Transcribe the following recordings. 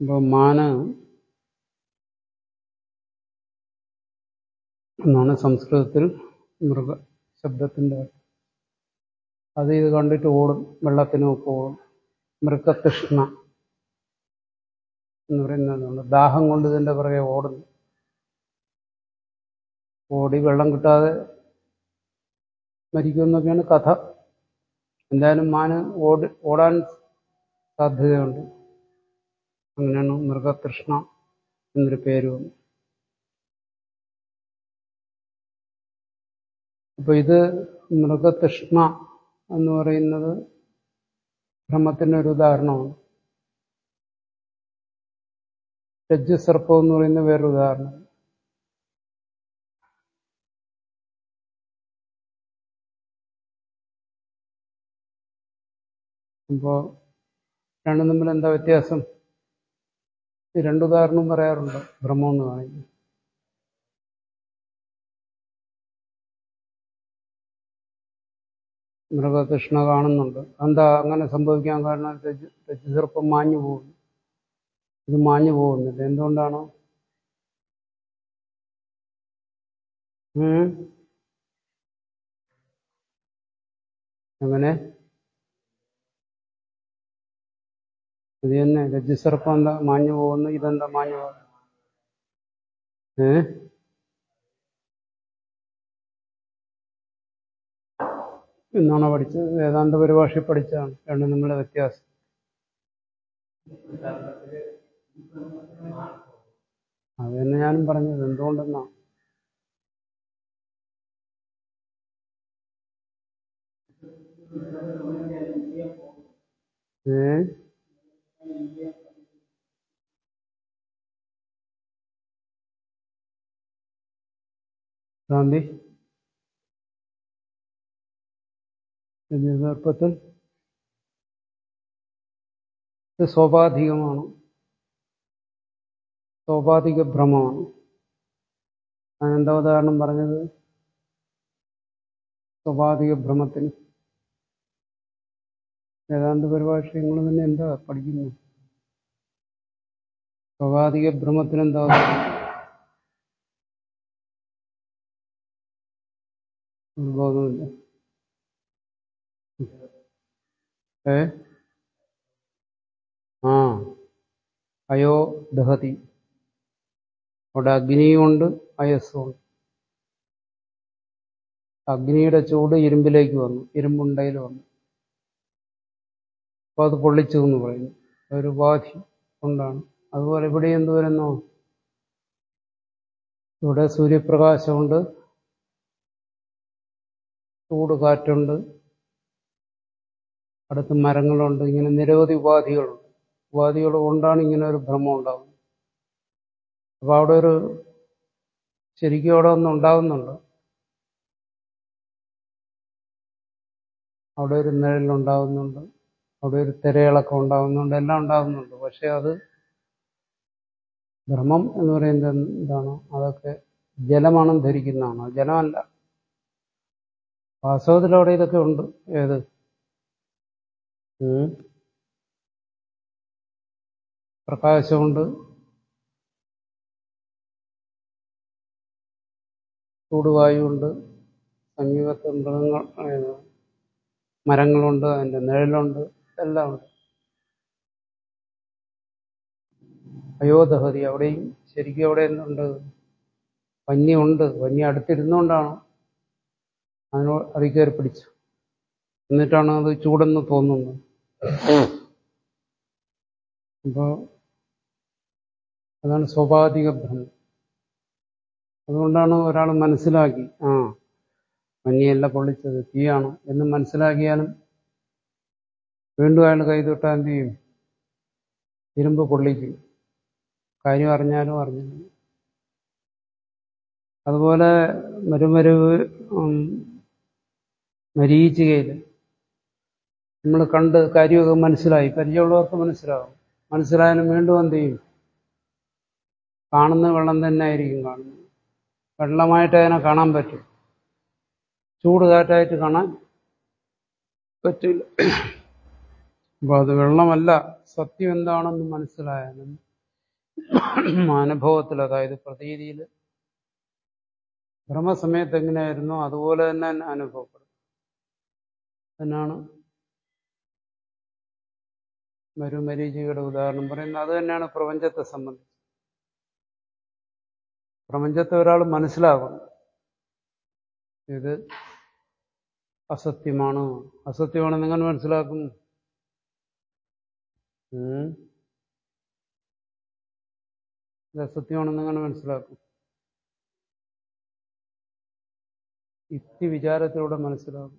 അപ്പോൾ മാന് എന്നാണ് സംസ്കൃതത്തിൽ മൃഗ ശബ്ദത്തിൻ്റെ അർത്ഥം. അത് ഇത് കണ്ടിട്ട് ഓടും വെള്ളത്തിനൊക്കെ ഓടും മൃഗതൃഷ്ണ എന്ന് പറയുന്നതുകൊണ്ട് ദാഹം കൊണ്ട് ഇതിൻ്റെ പുറകെ ഓടുന്നു ഓടി വെള്ളം കിട്ടാതെ മരിക്കുമെന്നൊക്കെയാണ് കഥ എന്തായാലും മാന് ഓടി ഓടാൻ സാധ്യതയുണ്ട് അങ്ങനെയാണ് മൃഗതൃഷ്ണ എന്നൊരു പേര് വന്നു അപ്പൊ ഇത് മൃഗതൃഷ്ണ എന്ന് പറയുന്നത് ഭ്രമത്തിന്റെ ഒരു ഉദാഹരണമാണ് രജ്ജുസർപ്പം എന്ന് പറയുന്ന വേറൊരു ഉദാഹരണം അപ്പോ രണ്ടും തമ്മിൽ എന്താ വ്യത്യാസം ഈ രണ്ടുദാഹരണം പറയാറുണ്ട് ഭ്രമം എന്ന് കാണിക്കും മൃഗതൃഷ്ണ കാണുന്നുണ്ട് എന്താ അങ്ങനെ സംഭവിക്കാൻ കാരണം രജ്ജുസർപ്പം മാഞ്ഞു പോകുന്നു ഇത് മാഞ്ഞു പോകുന്നില്ല എന്തുകൊണ്ടാണ് ഉം? അങ്ങനെ ഇത് തന്നെ രജ്ജുസർപ്പം എന്താ മാഞ്ഞു പോകുന്നു ഇതെന്താ മാഞ്ഞു പോകുന്നു ഏ എന്നാണോ പഠിച്ചത് വേദാന്ത പരിഭാഷ പഠിച്ചതാണ് രണ്ടും തമ്മിലെ വ്യത്യാസം അത് തന്നെ ഞാനും പറഞ്ഞത് എന്തുകൊണ്ടെന്നാ ഏ ഗാന്ധി നേതൃത്വത്തിൽ ഇത് സ്വാഭാവികമാണ് സ്വാഭാവിക ഭ്രമമാണ് അതിനെന്താ ഉദാഹരണം പറഞ്ഞത് സ്വാഭാവിക ഭ്രമത്തിന് വേദാന്ത പരിഭാഷ നിങ്ങൾ തന്നെ എന്താ പഠിക്കുന്നു സ്വാഭാവിക ഭ്രമത്തിന് എന്താ ഉദാഹരണം? ഒരു ബോധമില്ല ഏ ആ അയോ ദഹതി അവിടെ അഗ്നിയുമുണ്ട് അയസ്സുമുണ്ട് അഗ്നിയുടെ ചൂട് ഇരുമ്പിലേക്ക് വന്നു ഇരുമ്പുണ്ടയിൽ വന്നു അപ്പൊ അത് പൊള്ളിച്ചു എന്ന് പറയുന്നു ഒരു ഉപാധി കൊണ്ടാണ് അതുപോലെ ഇവിടെ എന്ത് വരുന്നു ഇവിടെ സൂര്യപ്രകാശമുണ്ട് ചൂട് കാറ്റുണ്ട് അടുത്ത് മരങ്ങളുണ്ട് ഇങ്ങനെ നിരവധി ഉപാധികളുണ്ട് ഉപാധികൾ കൊണ്ടാണ് ഇങ്ങനെ ഒരു ഭ്രമം ഉണ്ടാകുന്നത് അപ്പൊ അവിടെ ഒരു ശരിക്കും അവിടെ ഒന്നും ഉണ്ടാകുന്നുണ്ട് അവിടെ ഒരു നിഴലുണ്ടാകുന്നുണ്ട് അവിടെ ഒരു തിരയിളക്കം ഉണ്ടാകുന്നുണ്ട് എല്ലാം ഉണ്ടാകുന്നുണ്ട് പക്ഷെ അത് ഭ്രമം എന്ന് പറയുന്നത് എന്താണ് അതൊക്കെ ജലമാണെന്ന് ധരിക്കുന്നതാണ് അത് ജലമല്ല വാസ്തവത്തിൽ അവിടെ ഇതൊക്കെ ഉണ്ട് ഏത് ഉം. പ്രകാശമുണ്ട് ചൂടുവായുണ്ട് സമീപത്ത് മൃഗങ്ങൾ ഏ, മരങ്ങളുണ്ട് അതിന്റെ നിഴലുണ്ട് എല്ലാം ഉണ്ട് അയോധഹതി അവിടെയും ശരിക്കും അവിടെ എന്തുണ്ട് വന്യുണ്ട് വന്യ അടുത്തിരുന്നുകൊണ്ടാണ് അതിനോ അതിൽ കയറി പിടിച്ചു എന്നിട്ടാണ് അത് ചൂടെന്ന് തോന്നുന്നത് അപ്പോ അതാണ് സ്വാഭാവിക ഭ്രമം അതുകൊണ്ടാണ് ഒരാൾ മനസ്സിലാക്കി ആ മഞ്ഞയല്ല പൊള്ളിച്ചത് തീയാണ് എന്ന് മനസ്സിലാക്കിയാലും വീണ്ടും അയാൾ കൈതൊട്ടാൽ എന്ത് ചെയ്യും ഇരുമ്പ് പൊള്ളിക്കും കാര്യം അറിഞ്ഞാലും അറിഞ്ഞില്ല അതുപോലെ മരുമരുവ് ഉം, മരീചികയിൽ നമ്മൾ കണ്ട് കാര്യമൊക്കെ മനസ്സിലായി പരിചയമുള്ളവർക്ക് മനസ്സിലാവും മനസ്സിലായാലും വീണ്ടും എന്ത് ചെയ്യും കാണുന്ന വെള്ളം തന്നെ ആയിരിക്കും കാണുന്നത് വെള്ളമായിട്ട് അതിനെ കാണാൻ പറ്റും ചൂട് കാറ്റായിട്ട് കാണാൻ പറ്റില്ല അപ്പൊ അത് വെള്ളമല്ല സത്യം എന്താണെന്ന് മനസ്സിലായാലും അനുഭവത്തിൽ അതായത് പ്രതീതിയിൽ ബ്രഹ്മസമയത്ത് എങ്ങനെയായിരുന്നോ അതുപോലെ തന്നെ അനുഭവപ്പെടും അതിനാണ് മരുമരീചികയുടെ ഉദാഹരണം പറയുന്നത് അത് തന്നെയാണ് പ്രപഞ്ചത്തെ സംബന്ധിച്ച് പ്രപഞ്ചത്തെ ഒരാൾ മനസ്സിലാക്കണം ഇത് അസത്യമാണ് അസത്യമാണെന്ന് എങ്ങനെ മനസ്സിലാക്കും ഉം? ഇത് അസത്യമാണെന്ന് എങ്ങനെ മനസ്സിലാക്കും യുക്തി വിചാരത്തിലൂടെ മനസ്സിലാക്കും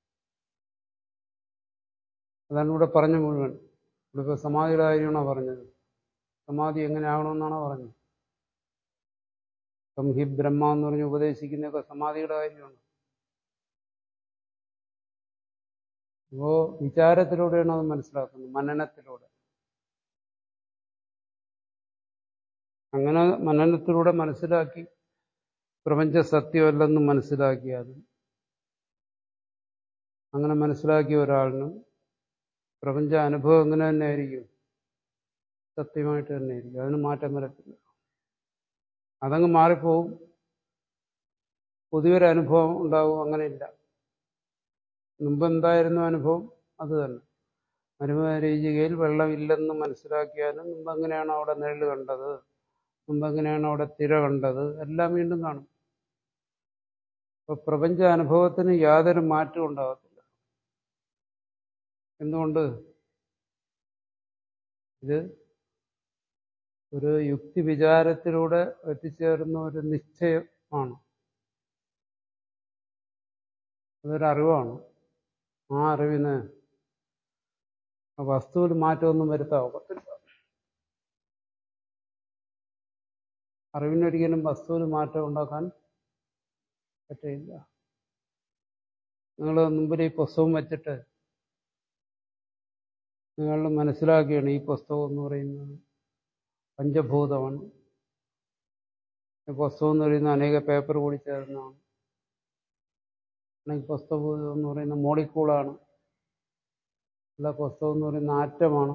അതാണ് ഇവിടെ പറഞ്ഞു മുഴുവൻ ഇവിടെ ഇപ്പോൾ സമാധിയുടെ കാര്യമാണോ പറഞ്ഞത് സമാധി എങ്ങനെ ആകണമെന്നാണോ പറഞ്ഞത് സംഹി ബ്രഹ്മ എന്ന് പറഞ്ഞ് ഉപദേശിക്കുന്നതൊക്കെ സമാധിയുടെ കാര്യമാണ് അപ്പോ വിചാരത്തിലൂടെയാണ് അത് മനസ്സിലാക്കുന്നത് മനനത്തിലൂടെ അങ്ങനെ മനനത്തിലൂടെ മനസ്സിലാക്കി പ്രപഞ്ച സത്യമല്ലെന്ന് മനസ്സിലാക്കിയാലും അങ്ങനെ മനസ്സിലാക്കിയ ഒരാളിന് പ്രപഞ്ച അനുഭവം എങ്ങനെ തന്നെ ആയിരിക്കും സത്യമായിട്ട് തന്നെ ആയിരിക്കും അതിന് മാറ്റം വരത്തില്ല അതങ്ങ് മാറിപ്പോവും പുതിയൊരു അനുഭവം ഉണ്ടാവും അങ്ങനെയില്ല മുമ്പ് എന്തായിരുന്നു അനുഭവം അത് തന്നെ മരുമരീചികയിൽ വെള്ളമില്ലെന്ന് മനസ്സിലാക്കിയാലും മുമ്പ് എങ്ങനെയാണ് അവിടെ നിഴല് കണ്ടത് മുമ്പ് എങ്ങനെയാണ് അവിടെ തിര കണ്ടത് എല്ലാം വീണ്ടും കാണും അപ്പൊ പ്രപഞ്ച അനുഭവത്തിന് യാതൊരു മാറ്റവും ഉണ്ടാകത്തില്ല എന്തുകൊണ്ട് ഇത് ഒരു യുക്തി വിചാരത്തിലൂടെ എത്തിച്ചേരുന്ന ഒരു നിശ്ചയമാണ് അതൊരു അറിവാണ് ആ അറിവിന് ആ വസ്തുവിൽ മാറ്റമൊന്നും വരുത്താൻ ഒക്കത്തില്ല അറിവിനൊരിക്കലും വസ്തുവിൽ മാറ്റം ഉണ്ടാക്കാൻ പറ്റില്ല നിങ്ങൾ മുമ്പിൽ ഈ പുസ്തകം വെച്ചിട്ട് നിങ്ങൾ മനസ്സിലാക്കുകയാണ് ഈ പുസ്തകം എന്ന് പറയുന്നത് പഞ്ചഭൂതമാണ് ഈ പുസ്തകം എന്ന് പറയുന്ന അനേക പേപ്പർ കൂടി ചേർന്നതാണ് അല്ലെങ്കിൽ പുസ്തകം എന്ന് പറയുന്ന മോളിക്കൂളാണ് അല്ല പുസ്തകം എന്ന് പറയുന്ന ആറ്റമാണ്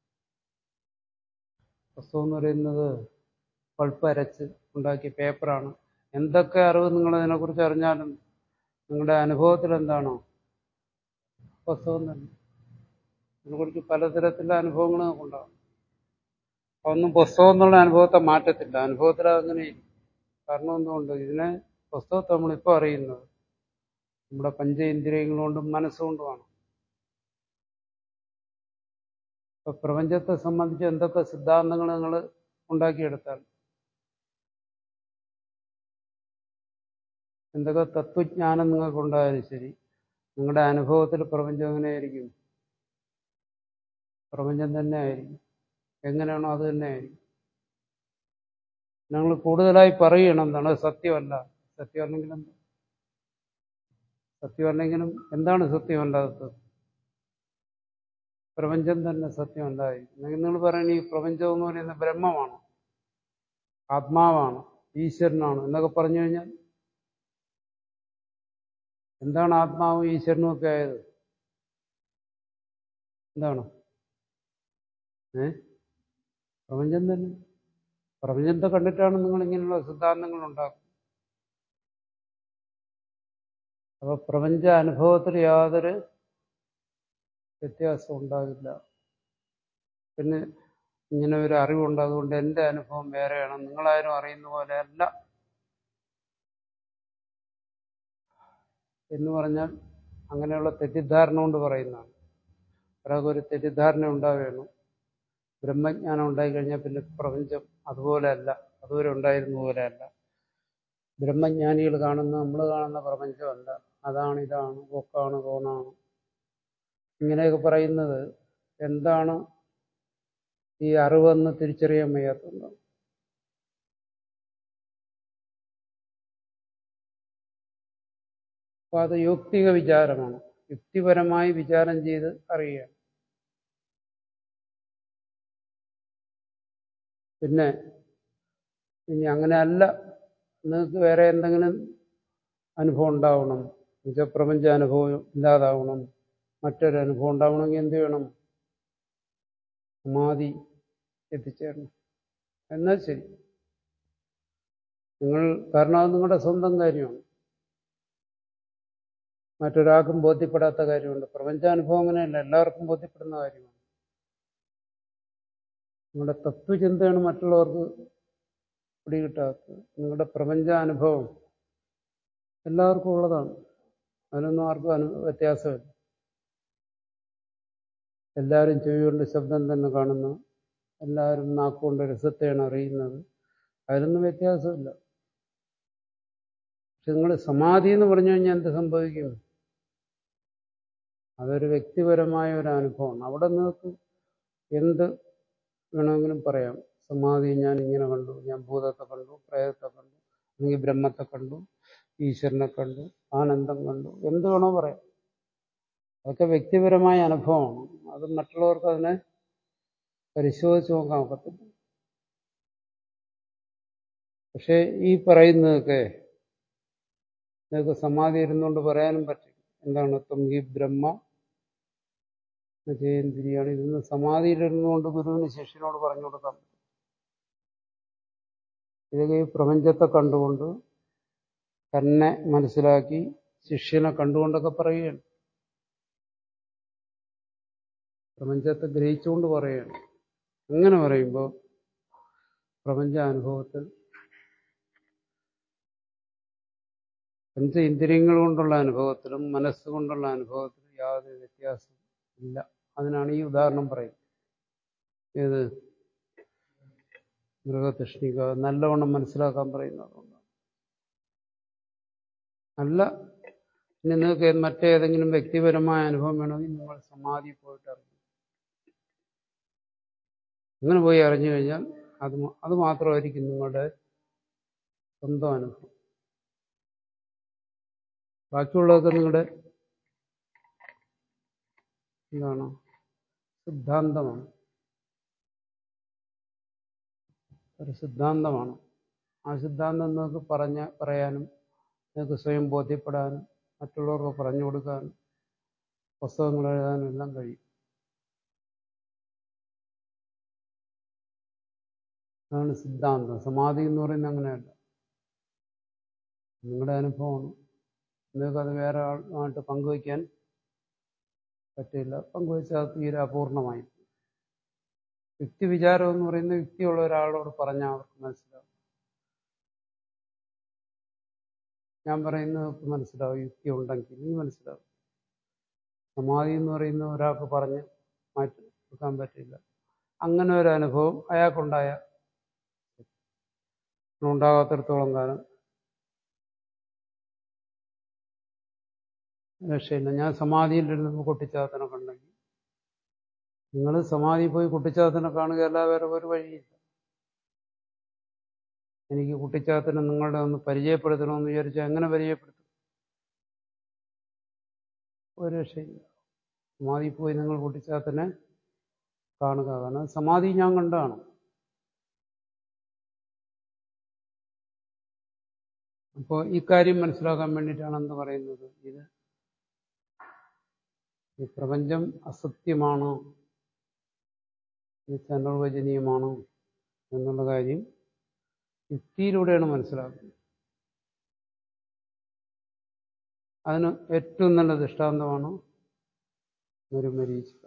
പുസ്തകം എന്ന് പറയുന്നത് പൾപ്പ് അരച്ച് ഉണ്ടാക്കിയ പേപ്പറാണ് എന്തൊക്കെ അറിവ് നിങ്ങൾ അതിനെക്കുറിച്ച് അറിഞ്ഞാലും നിങ്ങളുടെ അനുഭവത്തിൽ എന്താണോ പുസ്തകം തന്നെ അതിനെക്കുറിച്ച് പലതരത്തിലുള്ള അനുഭവങ്ങൾ നമുക്കുണ്ടാകും അതൊന്നും പുസ്തകം എന്നുള്ള അനുഭവത്തെ മാറ്റത്തില്ല അനുഭവത്തിൽ അതങ്ങനെ ഇരിക്കും. കാരണം എന്തുകൊണ്ട് ഇതിനെ പുസ്തകത്തെ നമ്മളിപ്പോൾ അറിയുന്നത് നമ്മുടെ പഞ്ചേന്ദ്രിയങ്ങൾ കൊണ്ടും മനസ്സുകൊണ്ടുമാണ് ഇപ്പൊ പ്രപഞ്ചത്തെ സംബന്ധിച്ച് എന്തൊക്കെ സിദ്ധാന്തങ്ങൾ നിങ്ങൾ ഉണ്ടാക്കിയെടുത്താൽ എന്തൊക്കെ തത്വജ്ഞാനം നിങ്ങൾക്കുണ്ടായാലും ശരി നിങ്ങളുടെ അനുഭവത്തിൽ പ്രപഞ്ചം എങ്ങനെയായിരിക്കും പ്രപഞ്ചം തന്നെ ആയിരിക്കും എങ്ങനെയാണോ അത് തന്നെ ആയിരിക്കും ഞങ്ങൾ കൂടുതലായി പറയണം എന്താണ് അത് സത്യമല്ല സത്യമല്ലെങ്കിലും എന്താ? സത്യമല്ലെങ്കിലും എന്താണ് സത്യമല്ലാത്തത് പ്രപഞ്ചം തന്നെ സത്യമല്ലായിരിക്കും നിങ്ങൾ പറയണ ഈ പ്രപഞ്ചം എന്ന് പറയുന്നത് ബ്രഹ്മമാണ് ആത്മാവാണ് ഈശ്വരനാണ് എന്നൊക്കെ പറഞ്ഞു കഴിഞ്ഞാൽ എന്താണ് ആത്മാവും ഈശ്വരനും ഒക്കെ ആയത് എന്താണ് ഏ പ്രപഞ്ചം തന്നെ പ്രപഞ്ചത്തെ കണ്ടിട്ടാണ് നിങ്ങൾ ഇങ്ങനെയുള്ള സിദ്ധാന്തങ്ങൾ ഉണ്ടാക്കുന്നത് അപ്പൊ പ്രപഞ്ച അനുഭവത്തിൽ യാതൊരു വ്യത്യാസവും ഉണ്ടാകില്ല പിന്നെ ഇങ്ങനെ ഒരു അറിവുണ്ട് അതുകൊണ്ട് എൻ്റെ അനുഭവം വേറെയാണ് നിങ്ങളാരും അറിയുന്ന പോലെ അല്ല എന്ന് പറഞ്ഞാൽ അങ്ങനെയുള്ള തെറ്റിദ്ധാരണ കൊണ്ട് പറയുന്നതാണ് ഒരാൾക്ക് ഒരു തെറ്റിദ്ധാരണ ഉണ്ടാവുകയാണ് ബ്രഹ്മജ്ഞാനം ഉണ്ടായിക്കഴിഞ്ഞാൽ പിന്നെ പ്രപഞ്ചം അതുപോലെ അല്ല അതുവരെ ഉണ്ടായിരുന്ന പോലെ അല്ല ബ്രഹ്മജ്ഞാനികൾ കാണുന്ന നമ്മൾ കാണുന്ന പ്രപഞ്ചമല്ല അതാണ് ഇതാണ് കൊക്കാണ് കോണാണ് ഇങ്ങനെയൊക്കെ പറയുന്നത് എന്താണ് ഈ അറിവെന്ന് തിരിച്ചറിയാൻ വയ്യാത്തതുകൊണ്ടാണ് അപ്പൊ അത് യൗക്തിക വിചാരമാണ് യുക്തിപരമായി വിചാരം ചെയ്ത് അറിയുക പിന്നെ ഇനി അങ്ങനെ അല്ല നിങ്ങൾക്ക് വേറെ എന്തെങ്കിലും അനുഭവം ഉണ്ടാവണം എന്നുവെച്ചാൽ പ്രപഞ്ച അനുഭവം ഇല്ലാതാവണം മറ്റൊരു അനുഭവം ഉണ്ടാവണമെങ്കിൽ എന്ത് വേണം സമാധി എത്തിച്ചേരണം എന്നാൽ ശരി നിങ്ങൾ കാരണം അത് നിങ്ങളുടെ സ്വന്തം കാര്യമാണ് മറ്റൊരാൾക്കും ബോധ്യപ്പെടാത്ത കാര്യമുണ്ട് പ്രപഞ്ചാനുഭവം അങ്ങനെയല്ല എല്ലാവർക്കും ബോധ്യപ്പെടുന്ന കാര്യമാണ് നിങ്ങളുടെ തത്വചിന്തയാണ് മറ്റുള്ളവർക്ക് പിടികിട്ടാത്തത് നിങ്ങളുടെ പ്രപഞ്ചാനുഭവം എല്ലാവർക്കും ഉള്ളതാണ് അതിനൊന്നും ആർക്കും അനു വ്യത്യാസമില്ല എല്ലാവരും ചെവി കൊണ്ട് ശബ്ദം തന്നെ കാണുന്നു എല്ലാവരും നാക്കുകൊണ്ട് രസത്തെയാണ് അറിയുന്നത് അതിലൊന്നും വ്യത്യാസമില്ല പക്ഷെ നിങ്ങൾ സമാധി എന്ന് പറഞ്ഞു കഴിഞ്ഞാൽ എന്ത് സംഭവിക്കും അതൊരു വ്യക്തിപരമായ ഒരു അനുഭവമാണ് അവിടെ നിങ്ങൾക്ക് എന്ത് വേണമെങ്കിലും പറയാം സമാധി ഞാൻ ഇങ്ങനെ കണ്ടു ഞാൻ ഭൂതത്തെ കണ്ടു പ്രേതത്തെ കണ്ടു അല്ലെങ്കിൽ ബ്രഹ്മത്തെ കണ്ടു ഈശ്വരനെ കണ്ടു ആനന്ദം കണ്ടു എന്ത് വേണോ പറയാം അതൊക്കെ വ്യക്തിപരമായ അനുഭവമാണ് അത് മറ്റുള്ളവർക്ക് അതിനെ പരിശോധിച്ച് നോക്കാൻ ഒക്കത്തില്ല പക്ഷേ ഈ പറയുന്നതൊക്കെ നിങ്ങൾക്ക് സമാധി ഇരുന്നുകൊണ്ട് പറയാനും പറ്റും എന്താണ് തൊങ്കി ബ്രഹ്മ ജയന്തിരിയാണ് ഇതൊന്ന് സമാധിയിലിരുന്നുകൊണ്ട് ഗുരുവിന് ശിഷ്യനോട് പറഞ്ഞു കൊടുക്കാൻ പറ്റും ഇതൊക്കെ ഈ പ്രപഞ്ചത്തെ കണ്ടുകൊണ്ട് തന്നെ മനസ്സിലാക്കി ശിഷ്യനെ കണ്ടുകൊണ്ടൊക്കെ പറയുകയാണ് പ്രപഞ്ചത്തെ ഗ്രഹിച്ചുകൊണ്ട് പറയുകയാണ് അങ്ങനെ പറയുമ്പോൾ പ്രപഞ്ച അനുഭവത്തിൽ പഞ്ച ഇന്ദ്രിയങ്ങൾ കൊണ്ടുള്ള അനുഭവത്തിലും മനസ്സുകൊണ്ടുള്ള അനുഭവത്തിലും യാതൊരു വ്യത്യാസവും ഇല്ല അതിനാണ് ഈ ഉദാഹരണം പറയുന്നത് ഏത് മൃഗതൃഷ്ണിക നല്ലവണ്ണം മനസ്സിലാക്കാൻ പറയുന്നതുകൊണ്ടാണ് അല്ല ഇനി നിങ്ങൾക്ക് മറ്റേതെങ്കിലും വ്യക്തിപരമായ അനുഭവം വേണമെങ്കിൽ നിങ്ങൾ സമാധി പോയിട്ട് അറിയും അങ്ങനെ പോയി അറിഞ്ഞു കഴിഞ്ഞാൽ അത് അത് മാത്രമായിരിക്കും നിങ്ങളുടെ സ്വന്തം അനുഭവം ബാക്കിയുള്ളതൊക്കെ നിങ്ങളുടെ എന്താണ് സിദ്ധാന്തമാണ് ഒരു സിദ്ധാന്തമാണ് ആ സിദ്ധാന്തം നിങ്ങൾക്ക് പറഞ്ഞ പറയാനും നിങ്ങൾക്ക് സ്വയം ബോധ്യപ്പെടാനും മറ്റുള്ളവർക്ക് പറഞ്ഞു കൊടുക്കാനും പുസ്തകങ്ങൾ എഴുതാനും എല്ലാം കഴിയും അതാണ് സിദ്ധാന്തം സമാധി എന്ന് പറയുന്നത് അങ്ങനെയല്ല നിങ്ങളുടെ അനുഭവമാണ് നിങ്ങൾക്കത് വേറെ ആളുമായിട്ട് പങ്കുവയ്ക്കാൻ പറ്റില്ല പങ്കുവച്ചാൽ തീരെ അപൂർണമായി യുക്തി വിചാരം എന്ന് പറയുന്നത് യുക്തിയുള്ള ഒരാളോട് പറഞ്ഞാൽ അവർക്ക് മനസ്സിലാവും ഞാൻ പറയുന്നത് മനസ്സിലാവും യുക്തി ഉണ്ടെങ്കിൽ ഇനി മനസ്സിലാവും സമാധി എന്ന് പറയുന്ന ഒരാൾക്ക് പറഞ്ഞ് മാറ്റി വെക്കാൻ പറ്റില്ല അങ്ങനെ ഒരു അനുഭവം അയാൾക്കുണ്ടായ ഉണ്ടാകാത്തിടത്തോളം കാലം രക്ഷയില്ല ഞാൻ സമാധിയിലിരുന്ന് കുട്ടിച്ചാത്തനെ കണ്ടെങ്കിൽ നിങ്ങൾ സമാധി പോയി കുട്ടിച്ചാത്തനെ കാണുകയല്ല വേറെ ഒരു വഴിയില്ല എനിക്ക് കുട്ടിച്ചാത്തനെ നിങ്ങളുടെ ഒന്ന് പരിചയപ്പെടുത്തണമെന്ന് വിചാരിച്ചാൽ എങ്ങനെ പരിചയപ്പെടുത്തും ഒരു രക്ഷയില്ല സമാധി പോയി നിങ്ങൾ കുട്ടിച്ചാത്തനെ കാണുക കാരണം സമാധി ഞാൻ കണ്ടാണ് അപ്പോൾ ഇക്കാര്യം മനസ്സിലാക്കാൻ വേണ്ടിയിട്ടാണ് എന്ത് പറയുന്നത് ഇത് ഈ പ്രപഞ്ചം അസത്യമാണോ ഇത് അനിർവചനീയമാണോ എന്നുള്ള കാര്യം യുക്തിയിലൂടെയാണ് മനസ്സിലാക്കുന്നത് അതിന് ഏറ്റവും നല്ല ദൃഷ്ടാന്തമാണ് മരുമരീചിക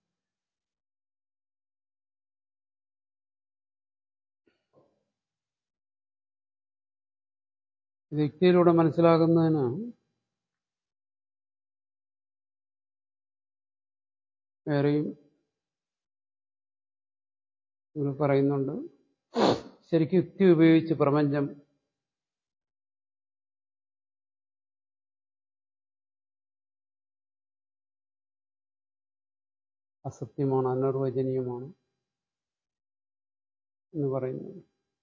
ഇത് യുക്തിയിലൂടെ മനസ്സിലാക്കുന്നതിന് വേറെയും ഇവിടെ പറയുന്നുണ്ട് ശരിക്കും യുക്തി ഉപയോഗിച്ച് പ്രപഞ്ചം അസത്യമാണ് അനിർവചനീയമാണ് എന്ന് പറയുന്നു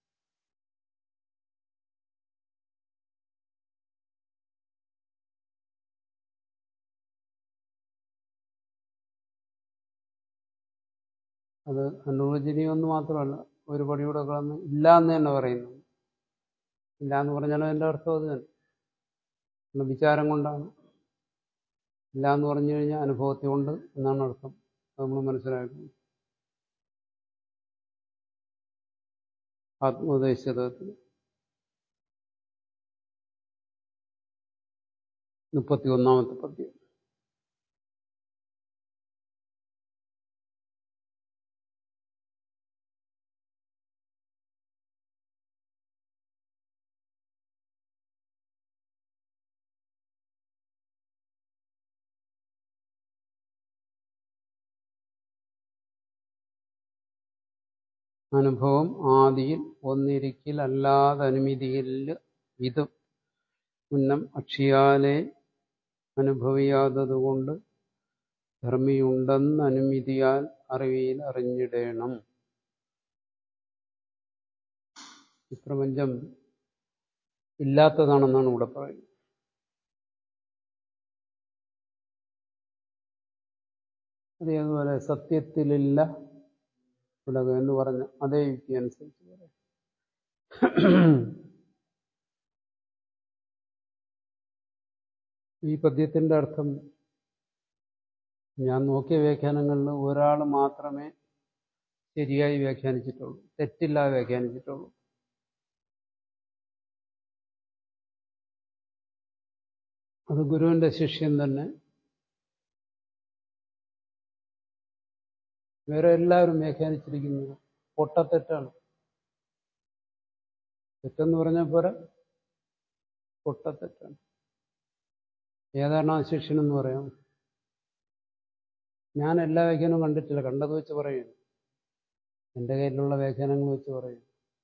അത് അനുവചനീയം എന്ന് മാത്രമല്ല ഒരു പടിയൂടെ കടന്ന് ഇല്ല എന്ന് തന്നെ പറയുന്നു ഇല്ല എന്ന് പറഞ്ഞാൽ അതിൻ്റെ അർത്ഥം അത് തന്നെ വിചാരം കൊണ്ടാണ് ഇല്ല എന്ന് പറഞ്ഞു കഴിഞ്ഞാൽ അനുഭവത്തെ കൊണ്ട് എന്നാണ് അർത്ഥം അത് നമ്മൾ മനസ്സിലാക്കുന്നത് ആത്മോപദേശത്തിൽ മുപ്പത്തി ഒന്നാമത്തെ പദ്യം അനുഭവം ആദിയിൽ ഒന്നിരിക്കിൽ അല്ലാതെ അനുമതിയിൽ ഇത് ഉന്നം അക്ഷിയാലെ അനുഭവിയാത്തതുകൊണ്ട് ധർമ്മിയുണ്ടെന്ന് അനുമതിയാൽ അറിവിയിൽ അറിഞ്ഞിടേണം ഈ പ്രപഞ്ചം ഇല്ലാത്തതാണെന്നാണ് ഇവിടെ പറയുന്നത് അതേതുപോലെ സത്യത്തിലില്ല ഉലകം എന്ന് പറഞ്ഞ അതേ യുക്തി അനുസരിച്ച് പറയാം ഈ പദ്യത്തിന്റെ അർത്ഥം ഞാൻ നോക്കിയ വ്യാഖ്യാനങ്ങളിൽ ഒരാൾ മാത്രമേ ശരിയായി വ്യാഖ്യാനിച്ചിട്ടുള്ളൂ തെറ്റില്ലാതെ വ്യാഖ്യാനിച്ചിട്ടുള്ളൂ അത് ഗുരുവിന്റെ ശിഷ്യൻ തന്നെ വേറെ എല്ലാവരും വ്യാഖ്യാനിച്ചിരിക്കുന്നത് പൊട്ടത്തെറ്റാണ് തെറ്റെന്ന് പറഞ്ഞാൽ പോരാ പൊട്ടത്തെറ്റാണ് ഏതാണ് ആ ശിഷ്യനെന്ന് പറയാം ഞാൻ എല്ലാ വ്യാഖ്യാനവും കണ്ടിട്ടില്ല കണ്ടത് വെച്ച് പറയുന്നു എൻ്റെ കയ്യിലുള്ള വ്യാഖ്യാനങ്ങൾ വെച്ച് പറയും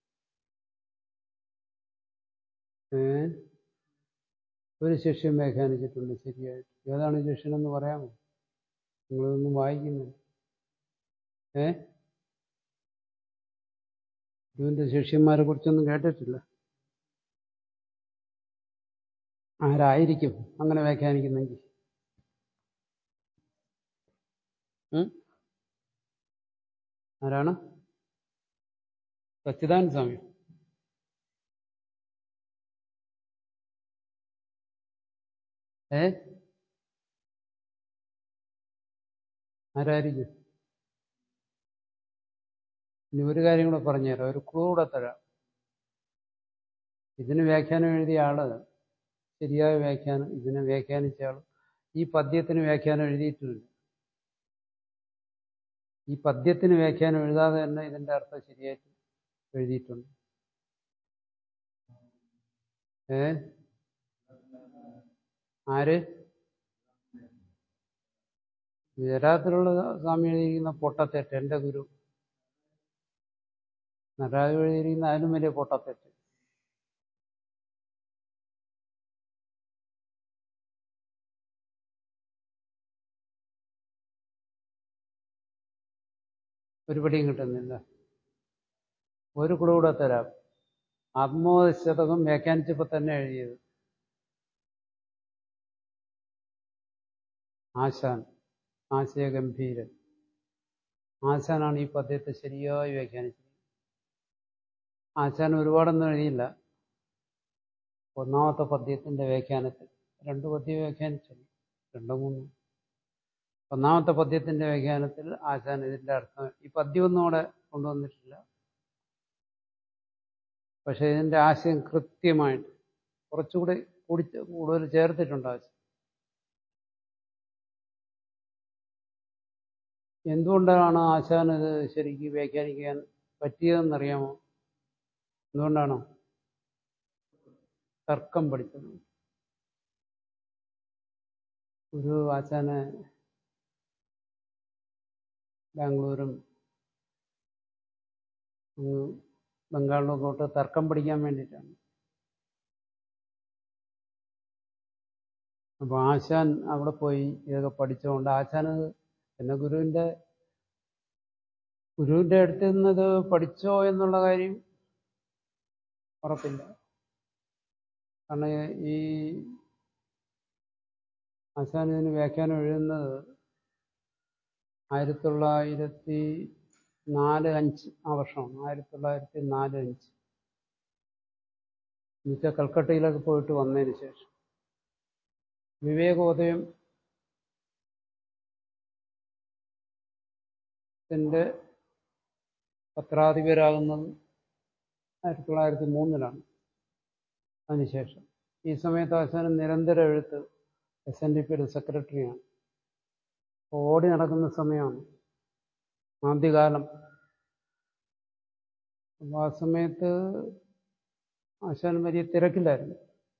ഏ ഒരു ശിഷ്യൻ വ്യാഖ്യാനിച്ചിട്ടുണ്ട് ശരിയായിട്ട് ഏതാണ് ശിഷ്യനെന്ന് പറയാമോ നിങ്ങളിതൊന്നും വായിക്കുന്നു ഏ ഗുരുവിന്റെ ശിഷ്യന്മാരെ കുറിച്ചൊന്നും കേട്ടിട്ടില്ല ആരായിരിക്കും അങ്ങനെ വ്യാഖ്യാനിക്കുന്നെങ്കിൽ ആരാണ് സച്ചിദാനന്ദ സ്വാമി ഏ ആരായിരിക്കും ഇനി ഒരു കാര്യം കൂടെ പറഞ്ഞുതരാം ഒരു ക്ലൂ കൂടെ തരാം ഇതിന് വ്യാഖ്യാനം എഴുതിയ ആള് ശരിയായ വ്യാഖ്യാനം ഇതിനെ വ്യാഖ്യാനിച്ച ആൾ ഈ പദ്യത്തിന് വ്യാഖ്യാനം എഴുതിയിട്ടില്ല ഈ പദ്യത്തിന് വ്യാഖ്യാനം എഴുതാതെ തന്നെ ഇതിന്റെ അർത്ഥം ശരിയായിട്ട് എഴുതിയിട്ടുണ്ട് ഏ ആര് ഗുജറാത്തിലുള്ള സ്വാമി എഴുതിയിരിക്കുന്ന പൊട്ടത്തെറ്റ് എൻ്റെ ഗുരു നടരാജ് എഴുതിയിരിക്കുന്ന അതിനും വലിയ പൊട്ടത്തെറ്റ് ഒരു പിടിയും കിട്ടുന്നില്ല ഒരു കൂടെ തരാം ആത്മോദശതകം വ്യാഖ്യാനിച്ചപ്പോൾ തന്നെ എഴുതിയത് ആശാൻ ആശയഗംഭീരൻ ആശാനാണ് ഈ പദ്യത്തെ ശരിയായി വ്യാഖ്യാനിച്ചത് ആശാൻ ഒരുപാടൊന്നും എഴുതിയില്ല ഒന്നാമത്തെ പദ്യത്തിന്റെ വ്യാഖ്യാനത്തിൽ രണ്ട് പദ്യം വ്യാഖ്യാനിച്ചുള്ളൂ രണ്ടോ മൂന്നോ ഒന്നാമത്തെ പദ്യത്തിന്റെ വ്യാഖ്യാനത്തിൽ ആശാൻ ഇതിന്റെ അർത്ഥം ഈ പദ്യമൊന്നും അവിടെ കൊണ്ടുവന്നിട്ടില്ല പക്ഷെ ഇതിന്റെ ആശയം കൃത്യമായിട്ട് കുറച്ചുകൂടി കൂടി കൂടുതൽ ചേർത്തിട്ടുണ്ട് ആശയം എന്തുകൊണ്ടാണ് ആശാൻ ഇത് ശരിക്കും വ്യാഖ്യാനിക്കാൻ പറ്റിയതെന്നറിയാമോ എന്തുകൊണ്ടാണോ തർക്കം പഠിച്ചത് ഒരു ആശാനെ ബാംഗ്ലൂരും ബംഗാളിലും ഒക്കെ തർക്കം പഠിക്കാൻ വേണ്ടിയിട്ടാണ് അപ്പൊ ആശാൻ അവിടെ പോയി ഇതൊക്കെ പഠിച്ചുകൊണ്ട് ആശാൻ പിന്നെ ഗുരുവിന്റെ ഗുരുവിന്റെ അടുത്ത് നിന്നത് പഠിച്ചോ എന്നുള്ള കാര്യം ഉറപ്പില്ല കാരണം ഈ ആശാൻ ഇതിന് വ്യാഖ്യാനം എഴുതുന്നത് ആയിരത്തി തൊള്ളായിരത്തി നാല് അഞ്ച് ആ വർഷമാണ് ആയിരത്തി തൊള്ളായിരത്തി നാല് അഞ്ച് എന്നുവെച്ചാൽ കൽക്കട്ടയിലൊക്കെ പോയിട്ട് വന്നതിന് ശേഷം വിവേകോദയം ത്തിന്റെ പത്രാധിപരാകുന്നത് ആയിരത്തി തൊള്ളായിരത്തി മൂന്നിലാണ് അതിനുശേഷം ഈ സമയത്ത് ആശാന് നിരന്തര എഴുത്ത് എസ് എൻ ഡി പിയുടെ സെക്രട്ടറിയാണ് ഓടി നടക്കുന്ന സമയമാണ് ആദ്യകാലം അപ്പോൾ ആ സമയത്ത് ആശാൻ വലിയ തിരക്കിലായിരുന്നു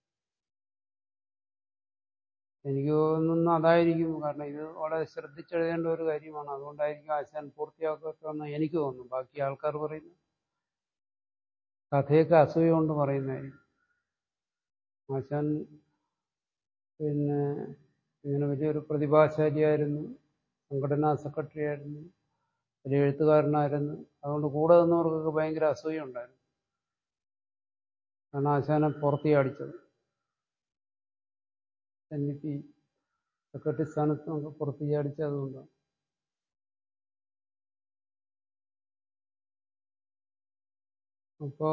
എനിക്ക് തോന്നുന്നു അതായിരിക്കും കാരണം ഇത് വളരെ ശ്രദ്ധിച്ചെഴുതേണ്ട ഒരു കാര്യമാണ് അതുകൊണ്ടായിരിക്കും ആശാൻ പൂർത്തിയാക്കട്ടെന്ന് എനിക്ക് തോന്നുന്നു ബാക്കി ആൾക്കാർ പറയുന്നു കഥയൊക്കെ അസൂയ കൊണ്ട് പറയുന്നതായിരിക്കും ആശാൻ പിന്നെ ഇങ്ങനെ വലിയൊരു പ്രതിഭാശാലിയായിരുന്നു സംഘടനാ സെക്രട്ടറി ആയിരുന്നു വലിയ എഴുത്തുകാരനായിരുന്നു അതുകൊണ്ട് കൂടെ നിന്നവർക്കൊക്കെ ഭയങ്കര അസൂയ ഉണ്ടായിരുന്നു കാരണം ആശാനെ പുറത്തിയടിച്ചത് എൻ ഇ പി സെക്രട്ടറി സ്ഥാനത്ത് നമുക്ക് പുറത്തിയടിച്ചത് അതുകൊണ്ടാണ് അപ്പോ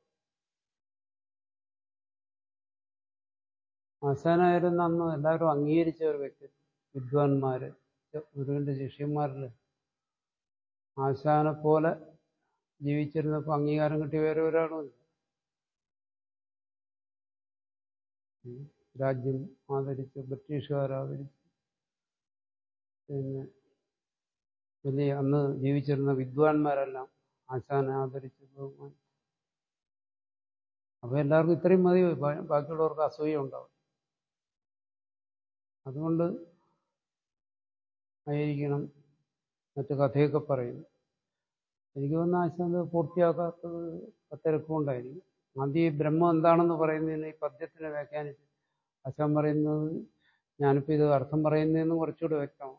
ആശാനായിരുന്ന അന്ന് എല്ലാവരും അംഗീകരിച്ച ഒരു വ്യക്തി വിദ്വാൻമാര് ഗുരുവിന്റെ ശിഷ്യന്മാരിൽ ആശാനെ പോലെ ജീവിച്ചിരുന്നപ്പോൾ അംഗീകാരം കിട്ടിയ വേറെ ഒരാളുമില്ല രാജ്യം ആദരിച്ച് ബ്രിട്ടീഷുകാർ ആദരിച്ച് പിന്നെ വലിയ അന്ന് ജീവിച്ചിരുന്ന വിദ്വാൻമാരെല്ലാം ആശാനെ ആദരിച്ച് ബഹുമാനിച്ചു അപ്പൊ എല്ലാവർക്കും ഇത്രയും മതി ബാ- ബാക്കിയുള്ളവർക്ക് അസൂയ ഉണ്ടാവും അതുകൊണ്ട് ആയിരിക്കണം മറ്റു കഥയൊക്കെ പറയുന്നു എനിക്ക് തോന്നുന്നു ആശാൻ അത് പൂർത്തിയാക്കാത്തത് തിരക്കുകൊണ്ടായിരിക്കും ആദ്യം ഈ ബ്രഹ്മം എന്താണെന്ന് പറയുന്നതിന് ഈ പദ്യത്തിനെ വ്യാഖ്യാനിച്ച് ആശാൻ പറയുന്നത് ഞാനിപ്പോൾ ഇത് അർത്ഥം പറയുന്നതെന്ന് കുറച്ചുകൂടി വ്യക്തമാണ്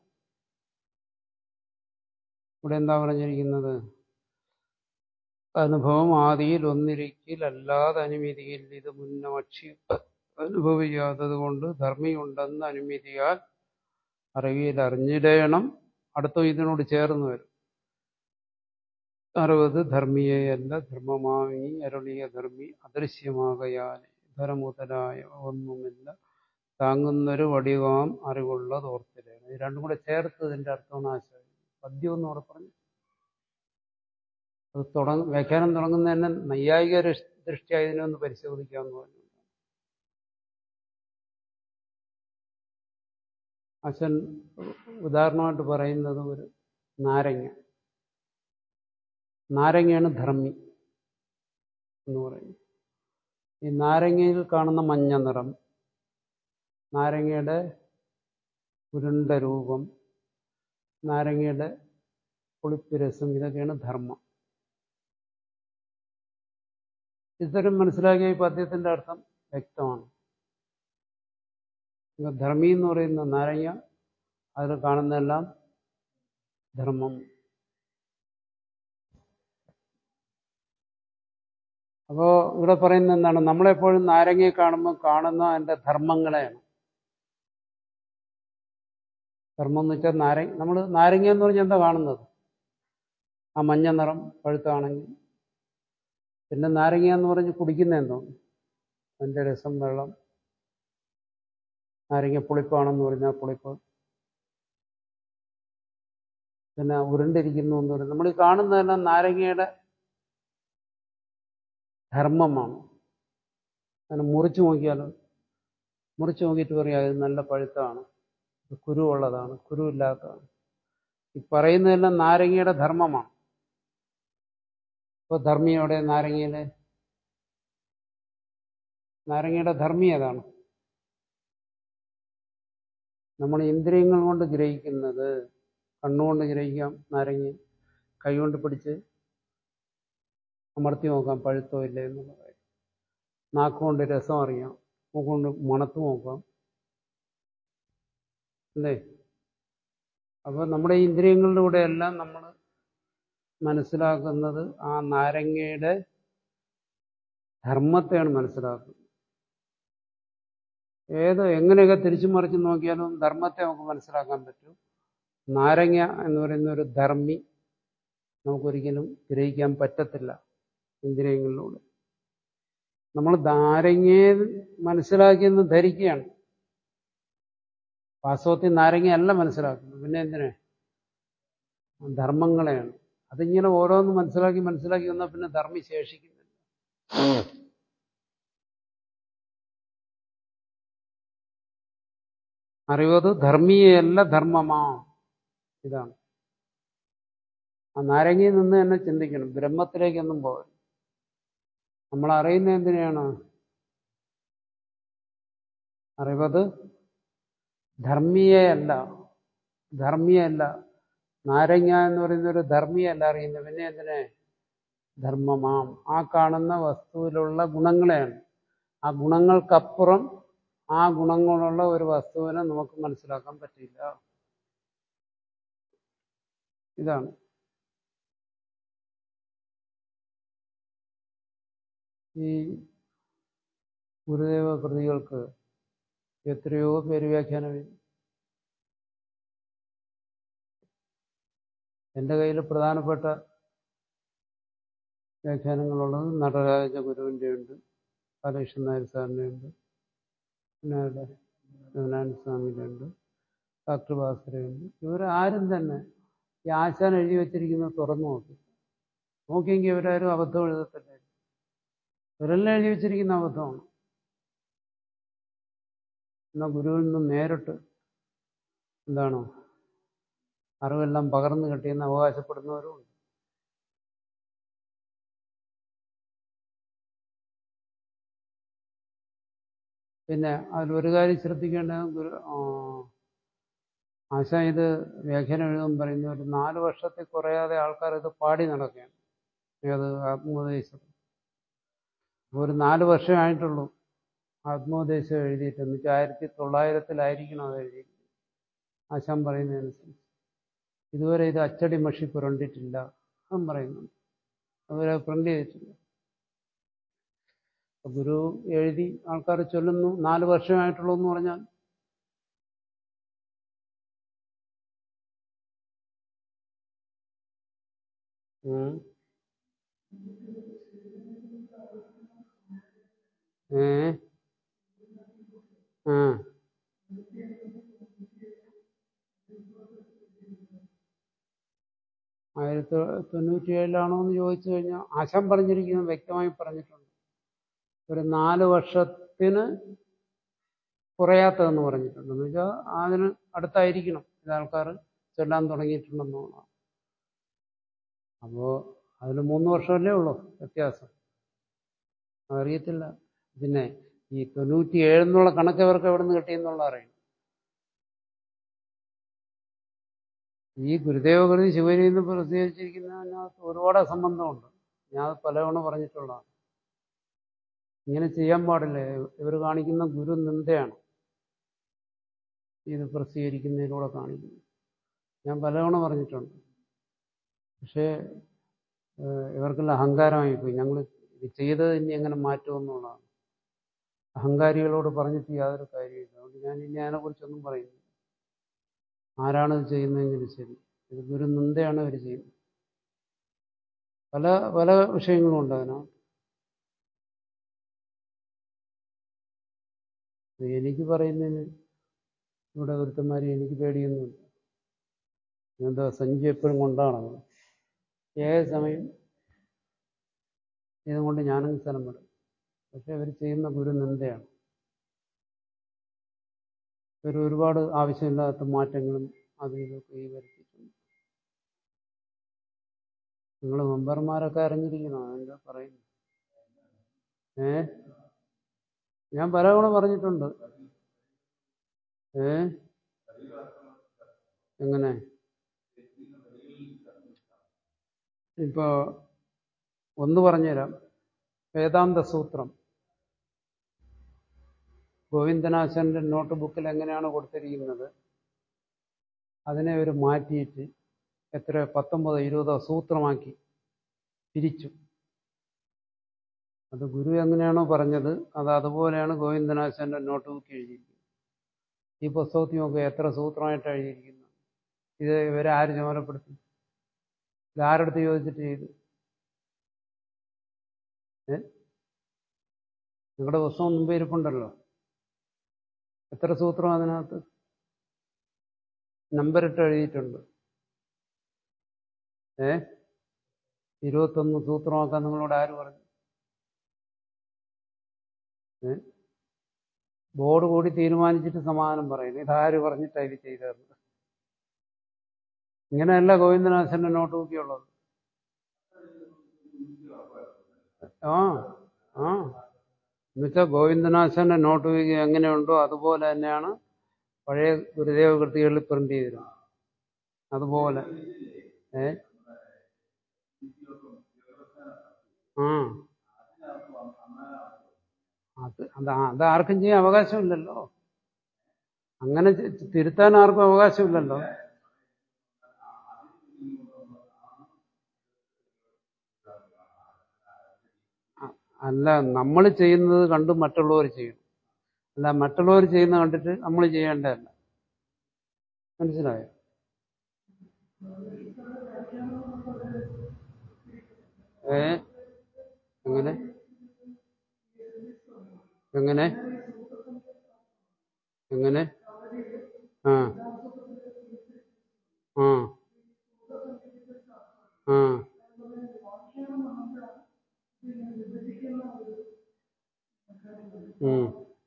ഇവിടെ എന്താ പറഞ്ഞിരിക്കുന്നത് അനുഭവം ആദിയിൽ ഒന്നിരിക്കൽ അല്ലാതെ അനുമതിയിൽ ഇത് മുന്നമക്ഷി അനുഭവിക്കാത്തത് കൊണ്ട് ധർമ്മിയുണ്ടെന്ന് അനുമതിയാൽ അറിവിയിൽ അറിഞ്ഞിടയണം അടുത്ത ഇതിനോട് ചേർന്ന് വരും അറുപത് ധർമ്മിയെയല്ല ധർമ്മമാമി അരുളിയ ധർമ്മി അദൃശ്യമാകയാൽ ധരമുതലായ ഒന്നുമില്ല താങ്ങുന്നൊരു വടിവാം അറിവുള്ളത് ഓർത്തിടയണം ഇത് രണ്ടും കൂടെ ചേർത്ത് ഇതിന്റെ അർത്ഥമാണ് ആശയം പദ്യം എന്ന് അവിടെ പറഞ്ഞു അത് തുടങ്ങ വ്യാഖ്യാനം തുടങ്ങുന്നതന്നെ നൈയായിക ദൃഷ്ടി ഇതിനെ ഒന്ന് പരിശോധിക്കാമെന്ന് പറഞ്ഞു അച്ഛൻ ഉദാഹരണമായിട്ട് പറയുന്നത് ഒരു നാരങ്ങ നാരങ്ങയാണ് ധർമ്മി എന്ന് പറയും ഈ നാരങ്ങയിൽ കാണുന്ന മഞ്ഞ നിറം നാരങ്ങയുടെ ഉരുണ്ട രൂപം നാരങ്ങയുടെ പുളിപ്പ് രസം ഇതൊക്കെയാണ് ധർമ്മം ഇത്തരം മനസ്സിലാക്കിയ ഈ പദ്യത്തിന്റെ അർത്ഥം വ്യക്തമാണ് ഇപ്പൊ ധർമ്മി എന്ന് പറയുന്ന നാരങ്ങ അതിൽ കാണുന്നതെല്ലാം ധർമ്മം അപ്പോ ഇവിടെ പറയുന്നത് എന്താണ് നമ്മളെപ്പോഴും നാരങ്ങയെ കാണുമ്പോൾ കാണുന്ന അതിന്റെ ധർമ്മങ്ങളെയാണ് ധർമ്മം എന്ന് വെച്ചാൽ നാരങ്ങ നമ്മൾ നാരങ്ങ എന്ന് പറഞ്ഞാൽ എന്താ കാണുന്നത് ആ മഞ്ഞ നിറം പഴുത്താണെങ്കിൽ പിന്നെ നാരങ്ങ എന്ന് പറഞ്ഞ് കുടിക്കുന്ന എന്തോ അതിന്റെ രസം വെള്ളം നാരങ്ങ പുളിപ്പാണെന്ന് പറഞ്ഞാൽ പുളിപ്പ് പിന്നെ ഉരുണ്ടിരിക്കുന്നു എന്ന് പറയുന്നത് നമ്മൾ ഈ കാണുന്നതെല്ലാം നാരങ്ങയുടെ ധർമ്മമാണ് അതിനെ മുറിച്ചു നോക്കിയാലോ മുറിച്ചു നോക്കിയിട്ട് പറയാം ഇത് നല്ല പഴുത്താണ് ഇത് കുരുവുള്ളതാണ് കുരുവില്ലാത്തതാണ് ഈ പറയുന്നതെല്ലാം നാരങ്ങയുടെ ധർമ്മമാണ് ഇപ്പോൾ ധർമ്മി എവിടെ നാരങ്ങയില് നാരങ്ങയുടെ ധർമ്മി ഏതാണ് നമ്മൾ ഇന്ദ്രിയങ്ങൾ കൊണ്ട് ഗ്രഹിക്കുന്നത് കണ്ണുകൊണ്ട് ഗ്രഹിക്കാം നാരങ്ങ കൈകൊണ്ട് പിടിച്ച് അമർത്തി നോക്കാം പഴുത്തോ ഇല്ലേ എന്നുള്ള കാര്യം നാക്കുകൊണ്ട് രസം അറിയാം മൂക്കുകൊണ്ട് മണത്ത് നോക്കാം അല്ലേ അപ്പോൾ നമ്മുടെ ഈ ഇന്ദ്രിയങ്ങളിലൂടെ എല്ലാം നമ്മൾ മനസ്സിലാക്കുന്നത് ആ നാരങ്ങയുടെ ധർമ്മത്തെയാണ് മനസ്സിലാക്കുന്നത് ഏത് എങ്ങനെയൊക്കെ തിരിച്ചു മറിച്ച് നോക്കിയാലും ധർമ്മത്തെ നമുക്ക് മനസ്സിലാക്കാൻ പറ്റും നാരങ്ങ എന്ന് പറയുന്ന ഒരു ധർമ്മി നമുക്കൊരിക്കലും ഗ്രഹിക്കാൻ പറ്റത്തില്ല ഇന്ദ്രിയങ്ങളിലൂടെ നമ്മൾ നാരങ്ങയെ മനസ്സിലാക്കിയെന്ന് ധരിക്കുകയാണ് വാസ്തവത്തിൽ നാരങ്ങയല്ല മനസ്സിലാക്കുന്നത് പിന്നെ എന്തിനാ ധർമ്മങ്ങളെയാണ് അതിങ്ങനെ ഓരോന്ന് മനസ്സിലാക്കി മനസ്സിലാക്കി വന്നാൽ പിന്നെ ധർമ്മി ശേഷിക്കുന്നില്ല അറിവത് ധർമ്മീയല്ല ധർമ്മമാ ഇതാണ് ആ നാരങ്ങയിൽ നിന്ന് തന്നെ ചിന്തിക്കണം ബ്രഹ്മത്തിലേക്കൊന്നും പോകരുത് നമ്മൾ അറിയുന്ന എന്തിനെയാണ് അറിവത് ധർമ്മീയല്ല ധർമ്മിയല്ല നാരങ്ങ എന്ന് പറയുന്ന ഒരു ധർമ്മിയല്ല അറിയുന്നത് പിന്നെ എന്തിനെ ധർമ്മമാം ആ കാണുന്ന വസ്തുവിലുള്ള ഗുണങ്ങളെയാണ് ആ ഗുണങ്ങൾക്കപ്പുറം ആ ഗുണങ്ങളുള്ള ഒരു വസ്തുവിനെ നമുക്ക് മനസ്സിലാക്കാൻ പറ്റില്ല ഇതാണ് ഈ ഗുരുദേവ കൃതികൾക്ക് എത്രയോ പേര് വ്യാഖ്യാനം എഴുതി എൻ്റെ കയ്യിൽ പ്രധാനപ്പെട്ട വ്യാഖ്യാനങ്ങളുള്ളത് നടരാജ ഗുരുവിൻ്റെ ഉണ്ട് ബാലകൃഷ്ണൻ നായർ സാറിൻ്റെ ഉണ്ട് പിന്നെ അവിടെ ശിവനാരായണ സ്വാമിയുടെ ഉണ്ട് ഡോക്ടർ ഭാസ്കരയുണ്ട് ഇവരാരും തന്നെ ഈ ആശാൻ എഴുതി വെച്ചിരിക്കുന്നത് തുറന്നു നോക്കി നോക്കിയെങ്കിൽ ഇവരാരും അബദ്ധം എഴുതത്തില്ല ഇവരെല്ലാം എഴുതി വെച്ചിരിക്കുന്ന അബദ്ധമാണ് എന്നാൽ ഗുരുവിൽ നിന്നും നേരിട്ട് എന്താണോ അറിവെല്ലാം പകർന്നു കിട്ടിയെന്ന് അവകാശപ്പെടുന്നവരുമുണ്ട് പിന്നെ അതിലൊരു കാര്യം ശ്രദ്ധിക്കേണ്ടത് ഗുരു ആശാ ഇത് വ്യാഖ്യാനം എഴുതും പറയുന്ന ഒരു നാല് വർഷത്തിൽ കുറയാതെ ആൾക്കാർ ഇത് പാടി നടക്കുകയാണ് ഏത് ആത്മോപദേശം ഒരു നാല് വർഷമേ ആയിട്ടുള്ളൂ ആത്മോപദേശം എഴുതിയിട്ട് എന്ന് വെച്ചാൽ ആയിരത്തി തൊള്ളായിരത്തിലായിരിക്കണം അത് എഴുതി ആശാൻ പറയുന്നതനുസരിച്ച് ഇതുവരെ ഇത് അച്ചടി മഷി പുരണ്ടിട്ടില്ല അതും പറയുന്നുണ്ട് അതുവരെ പ്രിന്റ് ചെയ്തിട്ടില്ല ഗുരു എഴുതി ആൾക്കാർ ചൊല്ലുന്നു നാല് വർഷമായിട്ടുള്ളൂ എന്ന് പറഞ്ഞാൽ ഏ ആ ആയിരത്തി തൊണ്ണൂറ്റി ഏഴിലാണോ എന്ന് ചോദിച്ചു കഴിഞ്ഞാൽ ആശാൻ പറഞ്ഞിരിക്കുന്നത് വ്യക്തമായി പറഞ്ഞിട്ടുണ്ട് ഒരു നാല് വർഷത്തിന് കുറയാത്തതെന്ന് പറഞ്ഞിട്ടുണ്ട് എന്ന് വെച്ചാൽ അതിന് അടുത്തായിരിക്കണം ഇത് ആൾക്കാർ ചൊല്ലാൻ തുടങ്ങിയിട്ടുണ്ടെന്നുള്ളതാണ് അപ്പോൾ അതിന് മൂന്ന് വർഷമല്ലേ ഉള്ളൂ വ്യത്യാസം അറിയത്തില്ല പിന്നെ ഈ തൊണ്ണൂറ്റി ഏഴെന്നുള്ള കണക്ക് അവർക്ക് എവിടെ നിന്ന് കിട്ടിയെന്നുള്ള അറിയും ഈ ഗുരുദേവകൃതി ശിവരിയിൽ നിന്ന് പ്രസിദ്ധീകരിച്ചിരിക്കുന്നതിനകത്ത് ഒരുപാട് സംബന്ധമുണ്ട് ഞാൻ അത് പലതവണ പറഞ്ഞിട്ടുള്ളതാണ് ഇങ്ങനെ ചെയ്യാൻ പാടില്ല ഇവർ കാണിക്കുന്ന ഗുരു നിന്ദയാണ് ഇത് പ്രസിദ്ധീകരിക്കുന്നതിലൂടെ കാണിക്കുന്നത് ഞാൻ പലതവണ പറഞ്ഞിട്ടുണ്ട് പക്ഷേ ഇവർക്കുള്ള അഹങ്കാരമായി പോയി ഞങ്ങൾ ഇത് ചെയ്തത് ഇനി എങ്ങനെ മാറ്റുമെന്നുള്ളതാണ് അഹങ്കാരികളോട് പറഞ്ഞിട്ട് യാതൊരു കാര്യമില്ല അതുകൊണ്ട് ഞാൻ ഇനി അതിനെക്കുറിച്ചൊന്നും പറയുന്നു ആരാണ് ഇത് ചെയ്യുന്നതെങ്കിലും ശരി ഇത് ഗുരു നിന്ദയാണ് ഇവർ ചെയ്യുന്നത് പല പല വിഷയങ്ങളും ഉണ്ട് അതിനകത്ത് എനിക്ക് പറയുന്നതിന് ഇവിടെ ഒരുത്തന്മാരെ എനിക്ക് പേടിയൊന്നുമില്ല എന്താ സഞ്ചി എപ്പോഴും കൊണ്ടാണ് ഏത് സമയം ഇതും കൊണ്ട് ഞാനും സ്ഥലം വിടും പക്ഷെ ഇവർ ചെയ്യുന്ന ഗുരു നിന്ദയാണ് ഇവർ ഒരുപാട് ആവശ്യമില്ലാത്ത മാറ്റങ്ങളും അതും ഇതൊക്കെ ഈ വരുത്തിയിട്ടുണ്ട് നിങ്ങൾ മെമ്പർമാരൊക്കെ അറിഞ്ഞിരിക്കണം എന്താ പറയുന്നു ഏ ഞാൻ പലതവണ പറഞ്ഞിട്ടുണ്ട് ഏ എങ്ങനെ ഇപ്പോ ഒന്ന് പറഞ്ഞുതരാം വേദാന്ത സൂത്രം ഗോവിന്ദനാശന്റെ നോട്ട് ബുക്കിൽ എങ്ങനെയാണ് കൊടുത്തിരിക്കുന്നത് അതിനെ ഒരു മാറ്റിയിട്ട് എത്ര പത്തൊമ്പതോ ഇരുപതോ സൂത്രമാക്കി പിരിച്ചു അത് ഗുരു എങ്ങനെയാണോ പറഞ്ഞത് അത് അതുപോലെയാണ് ഗോവിന്ദനാശന്റെ നോട്ട് ബുക്ക് എഴുതിയിരിക്കുന്നത് ഈ പുസ്തകത്തിൽ നോക്കുക എത്ര സൂത്രമായിട്ട് എഴുതിയിരിക്കുന്നത് ഇത് ഇവരെ ആര് ചുമതലപ്പെടുത്തി ഇത് ആരടുത്ത് ചോദിച്ചിട്ട് ചെയ്തു ഏ നിങ്ങളുടെ പുസ്തകം മുമ്പേ ഇരിപ്പുണ്ടല്ലോ എത്ര സൂത്രം അതിനകത്ത് നമ്പറിട്ട് എഴുതിയിട്ടുണ്ട് ഏ ഇരുപത്തൊന്ന് സൂത്രമാക്കാൻ നിങ്ങളോട് ആര് പറഞ്ഞു ഏ? ബോർഡ് കൂടി തീരുമാനിച്ചിട്ട് സമാധാനം പറയുന്നു ഇതാര് പറഞ്ഞിട്ടാണ് ഇത് ചെയ്തതെന്ന് ഇങ്ങനെയല്ല ഗോവിന്ദനാഥന്റെ നോട്ട് ബുക്കിയുള്ളത് ആ ആ എന്നുവെച്ചാൽ ഗോവിന്ദനാഥന്റെ നോട്ട് ബുക്ക് എങ്ങനെയുണ്ടോ അതുപോലെ തന്നെയാണ് പഴയ ഗുരുദേവ കൃതികളിൽ പ്രിന്റ് ചെയ്തിരുന്നത് അതുപോലെ ഏ ആ അത് അത് അത് ആർക്കും ചെയ്യാൻ അവകാശമില്ലല്ലോ അങ്ങനെ ചെ- തിരുത്താൻ ആർക്കും അവകാശമില്ലല്ലോ അ- അല്ല നമ്മൾ ചെയ്യുന്നത് കണ്ട് മറ്റുള്ളവർ ചെയ്യണം അല്ല മറ്റുള്ളവർ ചെയ്യുന്ന കണ്ടിട്ട് നമ്മൾ ചെയ്യേണ്ടതല്ല മനസ്സിലായോ ഏ എങ്ങനെ എങ്ങനെ എങ്ങനെ ആ ആ ആ ഉം.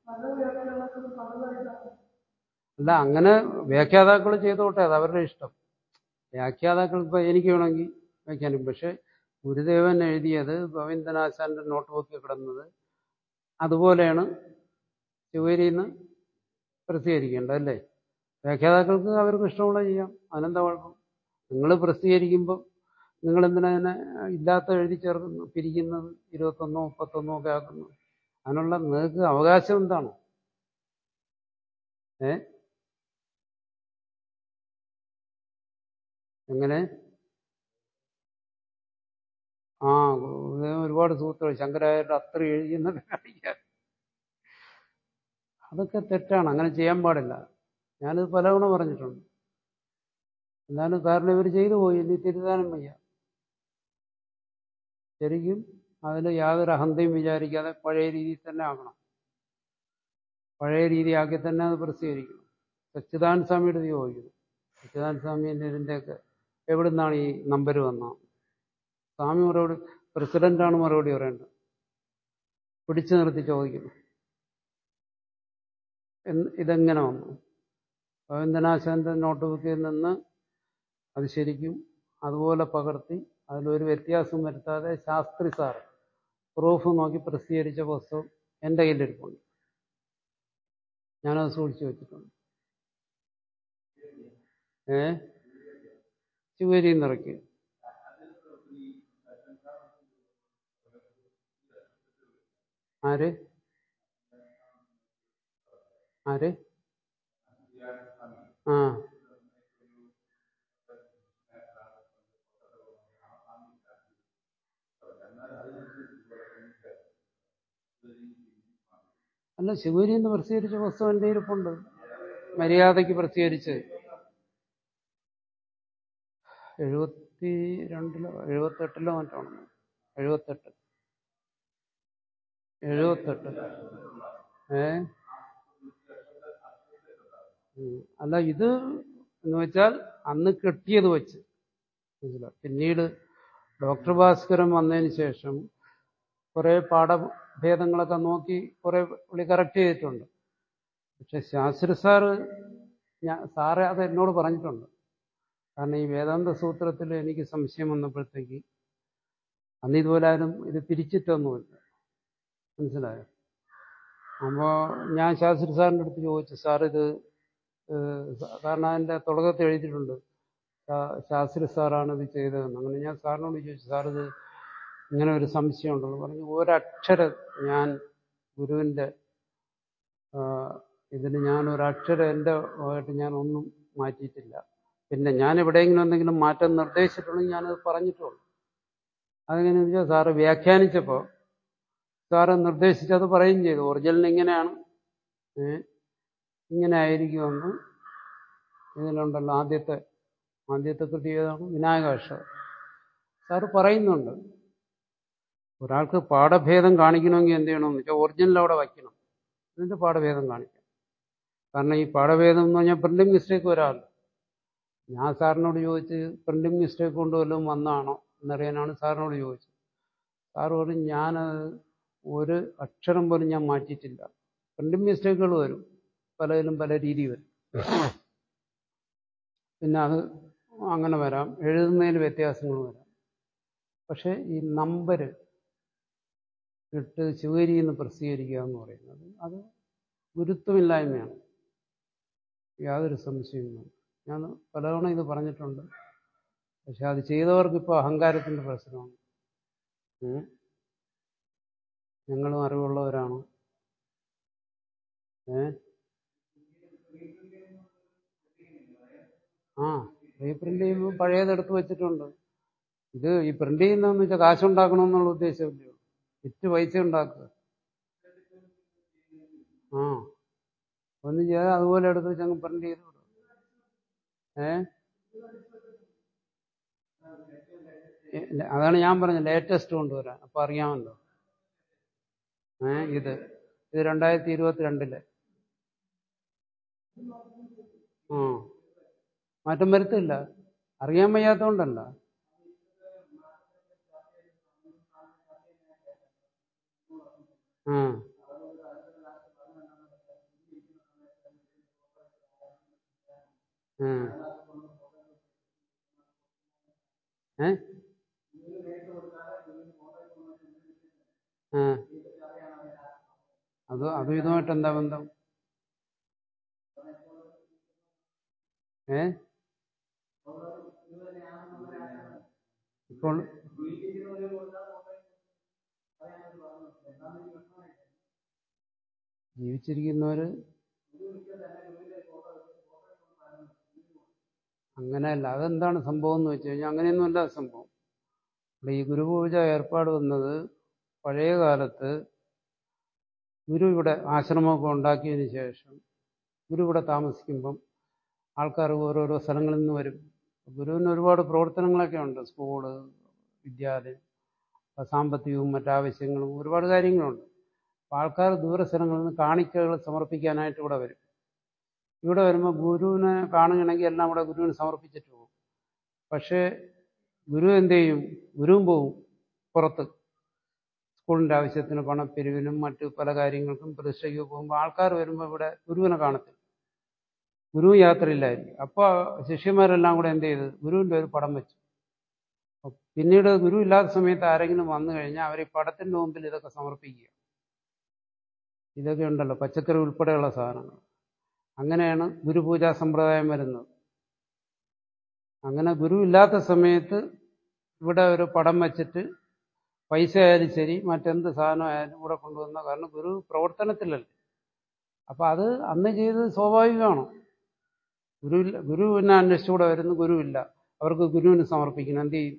അല്ല അങ്ങനെ വ്യാഖ്യാതാക്കൾ ചെയ്തോട്ടെ അത് അവരുടെ ഇഷ്ടം വ്യാഖ്യാതാക്കൾ ഇപ്പൊ എനിക്ക് വേണമെങ്കിൽ വ്യാഖ്യാനം പക്ഷെ ഗുരുദേവൻ എഴുതിയത് ഗോവിന്ദനാശാന്റെ നോട്ട് ബുക്കിൽ കിടന്നത് അതുപോലെയാണ് ശിവരിന്ന് പ്രസിദ്ധീകരിക്കേണ്ടത് അല്ലേ വ്യാഖ്യാതാക്കൾക്ക് അവർക്ക് ഇഷ്ടമുള്ള ചെയ്യാം അതിനെന്താ കുഴപ്പം നിങ്ങൾ പ്രസിദ്ധീകരിക്കുമ്പോൾ നിങ്ങൾ എന്തിനാ അതിനെ ഇല്ലാത്ത എഴുതി ചേർക്കുന്നു പിരിക്കുന്നത് ഇരുപത്തൊന്നോ മുപ്പത്തൊന്നോ ഒക്കെ ആക്കുന്നു അതിനുള്ള നിങ്ങൾക്ക് അവകാശം എന്താണ് ഏ എങ്ങനെ ആ ഗുരുദേവൻ ഒരുപാട് സൂത്രങ്ങൾ ശങ്കരാചാര്യ അത്ര എഴുതിയെന്നൊക്കെ കാണിക്കാൻ അതൊക്കെ തെറ്റാണ് അങ്ങനെ ചെയ്യാൻ പാടില്ല ഞാനിത് പലതവണ പറഞ്ഞിട്ടുണ്ട് എന്നാലും കാരണം ഇവർ ചെയ്തു പോയി ഇനി തിരുത്താനും വയ്യ ശരിക്കും അതിൽ യാതൊരു അഹന്തയും വിചാരിക്കാതെ പഴയ രീതിയിൽ തന്നെ ആക്കണം പഴയ രീതിയാക്കി തന്നെ അത് പ്രസിദ്ധീകരിക്കണം സച്ചിദാനന്ദ സ്വാമിയുടെ ഇത് ചോദിക്കുന്നു സച്ചിദാനന്ദ സ്വാമിൻ്റെ ഇതിൻ്റെയൊക്കെ എവിടെ നിന്നാണ് ഈ നമ്പർ വന്നത് സ്വാമി മറുപടി പ്രസിഡന്റാണ് മറുപടി പറയേണ്ടത് പിടിച്ചു നിർത്തി ചോദിക്കുന്നു എന്ന് ഇതെങ്ങനെ വന്നു ഗോവിന്ദനാശാന്റെ നോട്ട് ബുക്കിൽ നിന്ന് അത് ശരിക്കും അതുപോലെ പകർത്തി അതിലൊരു വ്യത്യാസം വരുത്താതെ ശാസ്ത്രി സാർ പ്രൂഫ് നോക്കി പ്രസിദ്ധീകരിച്ച പുസ്തകം എൻ്റെ കയ്യിലിരിപ്പുണ്ട് ഞാനത് സൂക്ഷിച്ചു വെച്ചിട്ടുണ്ട് ഏ ശിവരി നിറയ്ക്ക് ആര് ആര് ആ അല്ല ശിവരി എന്ന് പ്രസിദ്ധീകരിച്ച പുസ്തകം എൻ്റെ ഇരിപ്പുണ്ട് മര്യാദയ്ക്ക് പ്രസിദ്ധീകരിച്ച് എഴുപത്തി രണ്ടിലോ എഴുപത്തെട്ടിലോ മറ്റാണ് എഴുപത്തെട്ട് എഴുപത്തെട്ട് ഏ ഉം. അല്ല ഇത് എന്ന് വെച്ചാൽ അന്ന് കിട്ടിയത് വെച്ച് മനസ്സിലായോ? പിന്നീട് ഡോക്ടർ ഭാസ്കരൻ വന്നതിന് ശേഷം കുറെ പാഠഭേദങ്ങളൊക്കെ നോക്കി കുറെ പുള്ളി കറക്റ്റ് ചെയ്തിട്ടുണ്ട് പക്ഷെ ശാസ്ത്രി സാറ് ഞാൻ സാറ് അത് എന്നോട് പറഞ്ഞിട്ടുണ്ട് കാരണം ഈ വേദാന്ത സൂത്രത്തിൽ എനിക്ക് സംശയം വന്നപ്പോഴത്തേക്ക് അന്ന് ഇതുപോലെ ആരും ഇത് തിരിച്ചിട്ടൊന്നുമില്ല മനസ്സിലായോ അപ്പോൾ ഞാൻ ശാസ്ത്രി സാറിൻ്റെ അടുത്ത് ചോദിച്ചു സാർ ഇത് ഏഹ്, കാരണം അതിൻ്റെ തുടക്കത്തിൽ എഴുതിയിട്ടുണ്ട് ശാ- ശാസ്ത്രി സാറാണ് ഇത് ചെയ്തതെന്ന് അങ്ങനെ ഞാൻ സാറിനോട് ചോദിച്ചു സാർ ഇത് ഇങ്ങനെ ഒരു സംശയം ഉണ്ടല്ലോ പറഞ്ഞു ഒരക്ഷരം ഞാൻ ഗുരുവിൻ്റെ ഇതിന് ഞാൻ ഒരക്ഷരം എൻ്റെ ആയിട്ട് ഞാൻ ഒന്നും മാറ്റിയിട്ടില്ല പിന്നെ ഞാൻ എവിടെയെങ്കിലും എന്തെങ്കിലും മാറ്റം നിർദ്ദേശിച്ചിട്ടുണ്ടെങ്കിൽ ഞാനത് പറഞ്ഞിട്ടുള്ളൂ അതെങ്ങനെയാണെന്ന് വെച്ചാൽ സാറ് വ്യാഖ്യാനിച്ചപ്പോൾ സാറ് നിർദ്ദേശിച്ചത് പറയുകയും ചെയ്തു ഒറിജിനൽ ഇങ്ങനെയാണ് ഏ, ഇങ്ങനെ ആയിരിക്കുമെന്ന് ഇതിലുണ്ടല്ലോ ആദ്യത്തെ ആദ്യത്തെ കൃതി ഏതാണ് വിനായകാക്ഷ സാറ് പറയുന്നുണ്ട് ഒരാൾക്ക് പാഠഭേദം കാണിക്കണമെങ്കിൽ എന്ത് ചെയ്യണമെന്ന് വെച്ചാൽ ഒറിജിനൽ അവിടെ വയ്ക്കണം എന്നിട്ട് പാഠഭേദം കാണിക്കാം കാരണം ഈ പാഠഭേദം എന്ന് പറഞ്ഞാൽ പ്രിന്റിംഗ് മിസ്റ്റേക്ക് വരാമല്ലോ ഞാൻ സാറിനോട് ചോദിച്ച് പ്രിന്റിംഗ് മിസ്റ്റേക്ക് കൊണ്ട് വല്ലതും വന്നതാണോ എന്നറിയാനാണ് സാറിനോട് ചോദിച്ചത് സാറ് പറഞ്ഞു ഞാനത് ഒരു അക്ഷരം പോലും ഞാൻ മാറ്റിയിട്ടില്ല പ്രിന്റിംഗ് മിസ്റ്റേക്കുകൾ വരും പലതിലും പല രീതി വരും പിന്നെ അത് അങ്ങനെ വരാം എഴുതുന്നതിൽ വ്യത്യാസങ്ങൾ വരാം പക്ഷെ ഈ നമ്പർ ഇട്ട് ശിവരി എന്ന് പ്രസിദ്ധീകരിക്കുക എന്ന് പറയുന്നത് അത് ഗുരുത്വമില്ലായ്മയാണ് യാതൊരു സംശയവും ഞാൻ പലതവണ ഇത് പറഞ്ഞിട്ടുണ്ട് പക്ഷെ അത് ചെയ്തവർക്ക് ഇപ്പോൾ അഹങ്കാരത്തിന്റെ പ്രശ്നമാണ് ഉം. ഞങ്ങളും അറിവുള്ളവരാണ് ഏ ആ റീപ്രിന്റ് ചെയ്യുമ്പോൾ പഴയതെടുത്ത് വെച്ചിട്ടുണ്ട് ഇത് ഈ പ്രിന്റ് ചെയ്യുന്നതെന്ന് വെച്ചാൽ കാശുണ്ടാക്കണമെന്നുള്ള ഉദ്ദേശമില്ല വിറ്റ് പൈസ ഉണ്ടാക്കുക ആ ഒന്നും ചെയ്യാതെ അതുപോലെ എടുത്ത് വെച്ച് അങ്ങ് പ്രിന്റ് ചെയ്ത് വിടും ഏ ഏ, അതാണ് ഞാൻ പറഞ്ഞത് ലേറ്റസ്റ്റ് കൊണ്ടുവരാൻ അപ്പൊ അറിയാമല്ലോ ഏ ഇത് ഇത് രണ്ടായിരത്തി ഇരുപത്തിരണ്ടില് ആ മാറ്റം വരുത്തില്ല അറിയാൻ വയ്യാത്തതുകൊണ്ടല്ല ആ ആ ഏ ആ അത് അതും ഇതുമായിട്ട് എന്താ ബന്ധം ഏ ഇപ്പോൾ ജീവിച്ചിരിക്കുന്നവര് അങ്ങനെയല്ല അതെന്താണ് സംഭവം എന്ന് വെച്ച് കഴിഞ്ഞാൽ അങ്ങനെയൊന്നുമല്ല സംഭവം ഇവിടെ ഈ ഗുരുപൂജ ഏർപ്പാട് വന്നത് പഴയ കാലത്ത് ഗുരു ഇവിടെ ആശ്രമമൊക്കെ ഉണ്ടാക്കിയതിന് ശേഷം ഗുരു ഇവിടെ താമസിക്കുമ്പം ആൾക്കാർ ഓരോരോ സ്ഥലങ്ങളിൽ നിന്ന് വരും ഗുരുവിന് ഒരുപാട് പ്രവർത്തനങ്ങളൊക്കെ ഉണ്ട് സ്കൂള് വിദ്യാലയം സാമ്പത്തികവും മറ്റാവശ്യങ്ങളും ഒരുപാട് കാര്യങ്ങളുണ്ട് അപ്പോൾ ആൾക്കാർ ദൂരസ്ഥലങ്ങളിൽ നിന്ന് കാണിക്കകൾ സമർപ്പിക്കാനായിട്ട് ഇവിടെ വരും ഇവിടെ വരുമ്പോൾ ഗുരുവിനെ കാണുകയാണെങ്കിൽ എല്ലാം കൂടെ ഗുരുവിന് സമർപ്പിച്ചിട്ട് പോകും പക്ഷേ ഗുരു എന്ത് ചെയ്യും ഗുരുവും പോവും പുറത്ത് സ്കൂളിൻ്റെ ആവശ്യത്തിന് പണപ്പിരിവിനും മറ്റു പല കാര്യങ്ങൾക്കും പ്രതിഷ്ഠയ്ക്ക് പോകുമ്പോൾ ആൾക്കാർ വരുമ്പോൾ ഇവിടെ ഗുരുവിനെ കാണത്തില്ല ഗുരു യാത്രയില്ലായിരിക്കും അപ്പോൾ ശിഷ്യന്മാരെല്ലാം കൂടെ എന്ത് ചെയ്ത് ഗുരുവിൻ്റെ ഒരു പടം വെച്ചു അപ്പൊ പിന്നീട് ഗുരു ഇല്ലാത്ത സമയത്ത് ആരെങ്കിലും വന്നു കഴിഞ്ഞാൽ അവർ ഈ പടത്തിൻ്റെ മുമ്പിൽ ഇതൊക്കെ സമർപ്പിക്കുക ഇതൊക്കെ ഉണ്ടല്ലോ പച്ചക്കറി ഉൾപ്പെടെയുള്ള സാധനങ്ങൾ അങ്ങനെയാണ് ഗുരുപൂജാ സമ്പ്രദായം വരുന്നത് അങ്ങനെ ഗുരു ഇല്ലാത്ത സമയത്ത് ഇവിടെ ഒരു പടം വെച്ചിട്ട് പൈസ ആയാലും ശരി മറ്റെന്ത് സാധനമായാലും ഇവിടെ കൊണ്ടുവന്ന കാരണം ഗുരു പ്രവർത്തനത്തിലല്ലേ അപ്പൊ അത് അന്ന് ചെയ്തത് സ്വാഭാവികമാണ് ഗുരു ഗുരു പിന്നെ അന്വേഷിച്ചുകൂടെ വരുന്നു ഗുരുവില്ല അവർക്ക് ഗുരുവിന് സമർപ്പിക്കണം എന്ത് ചെയ്യും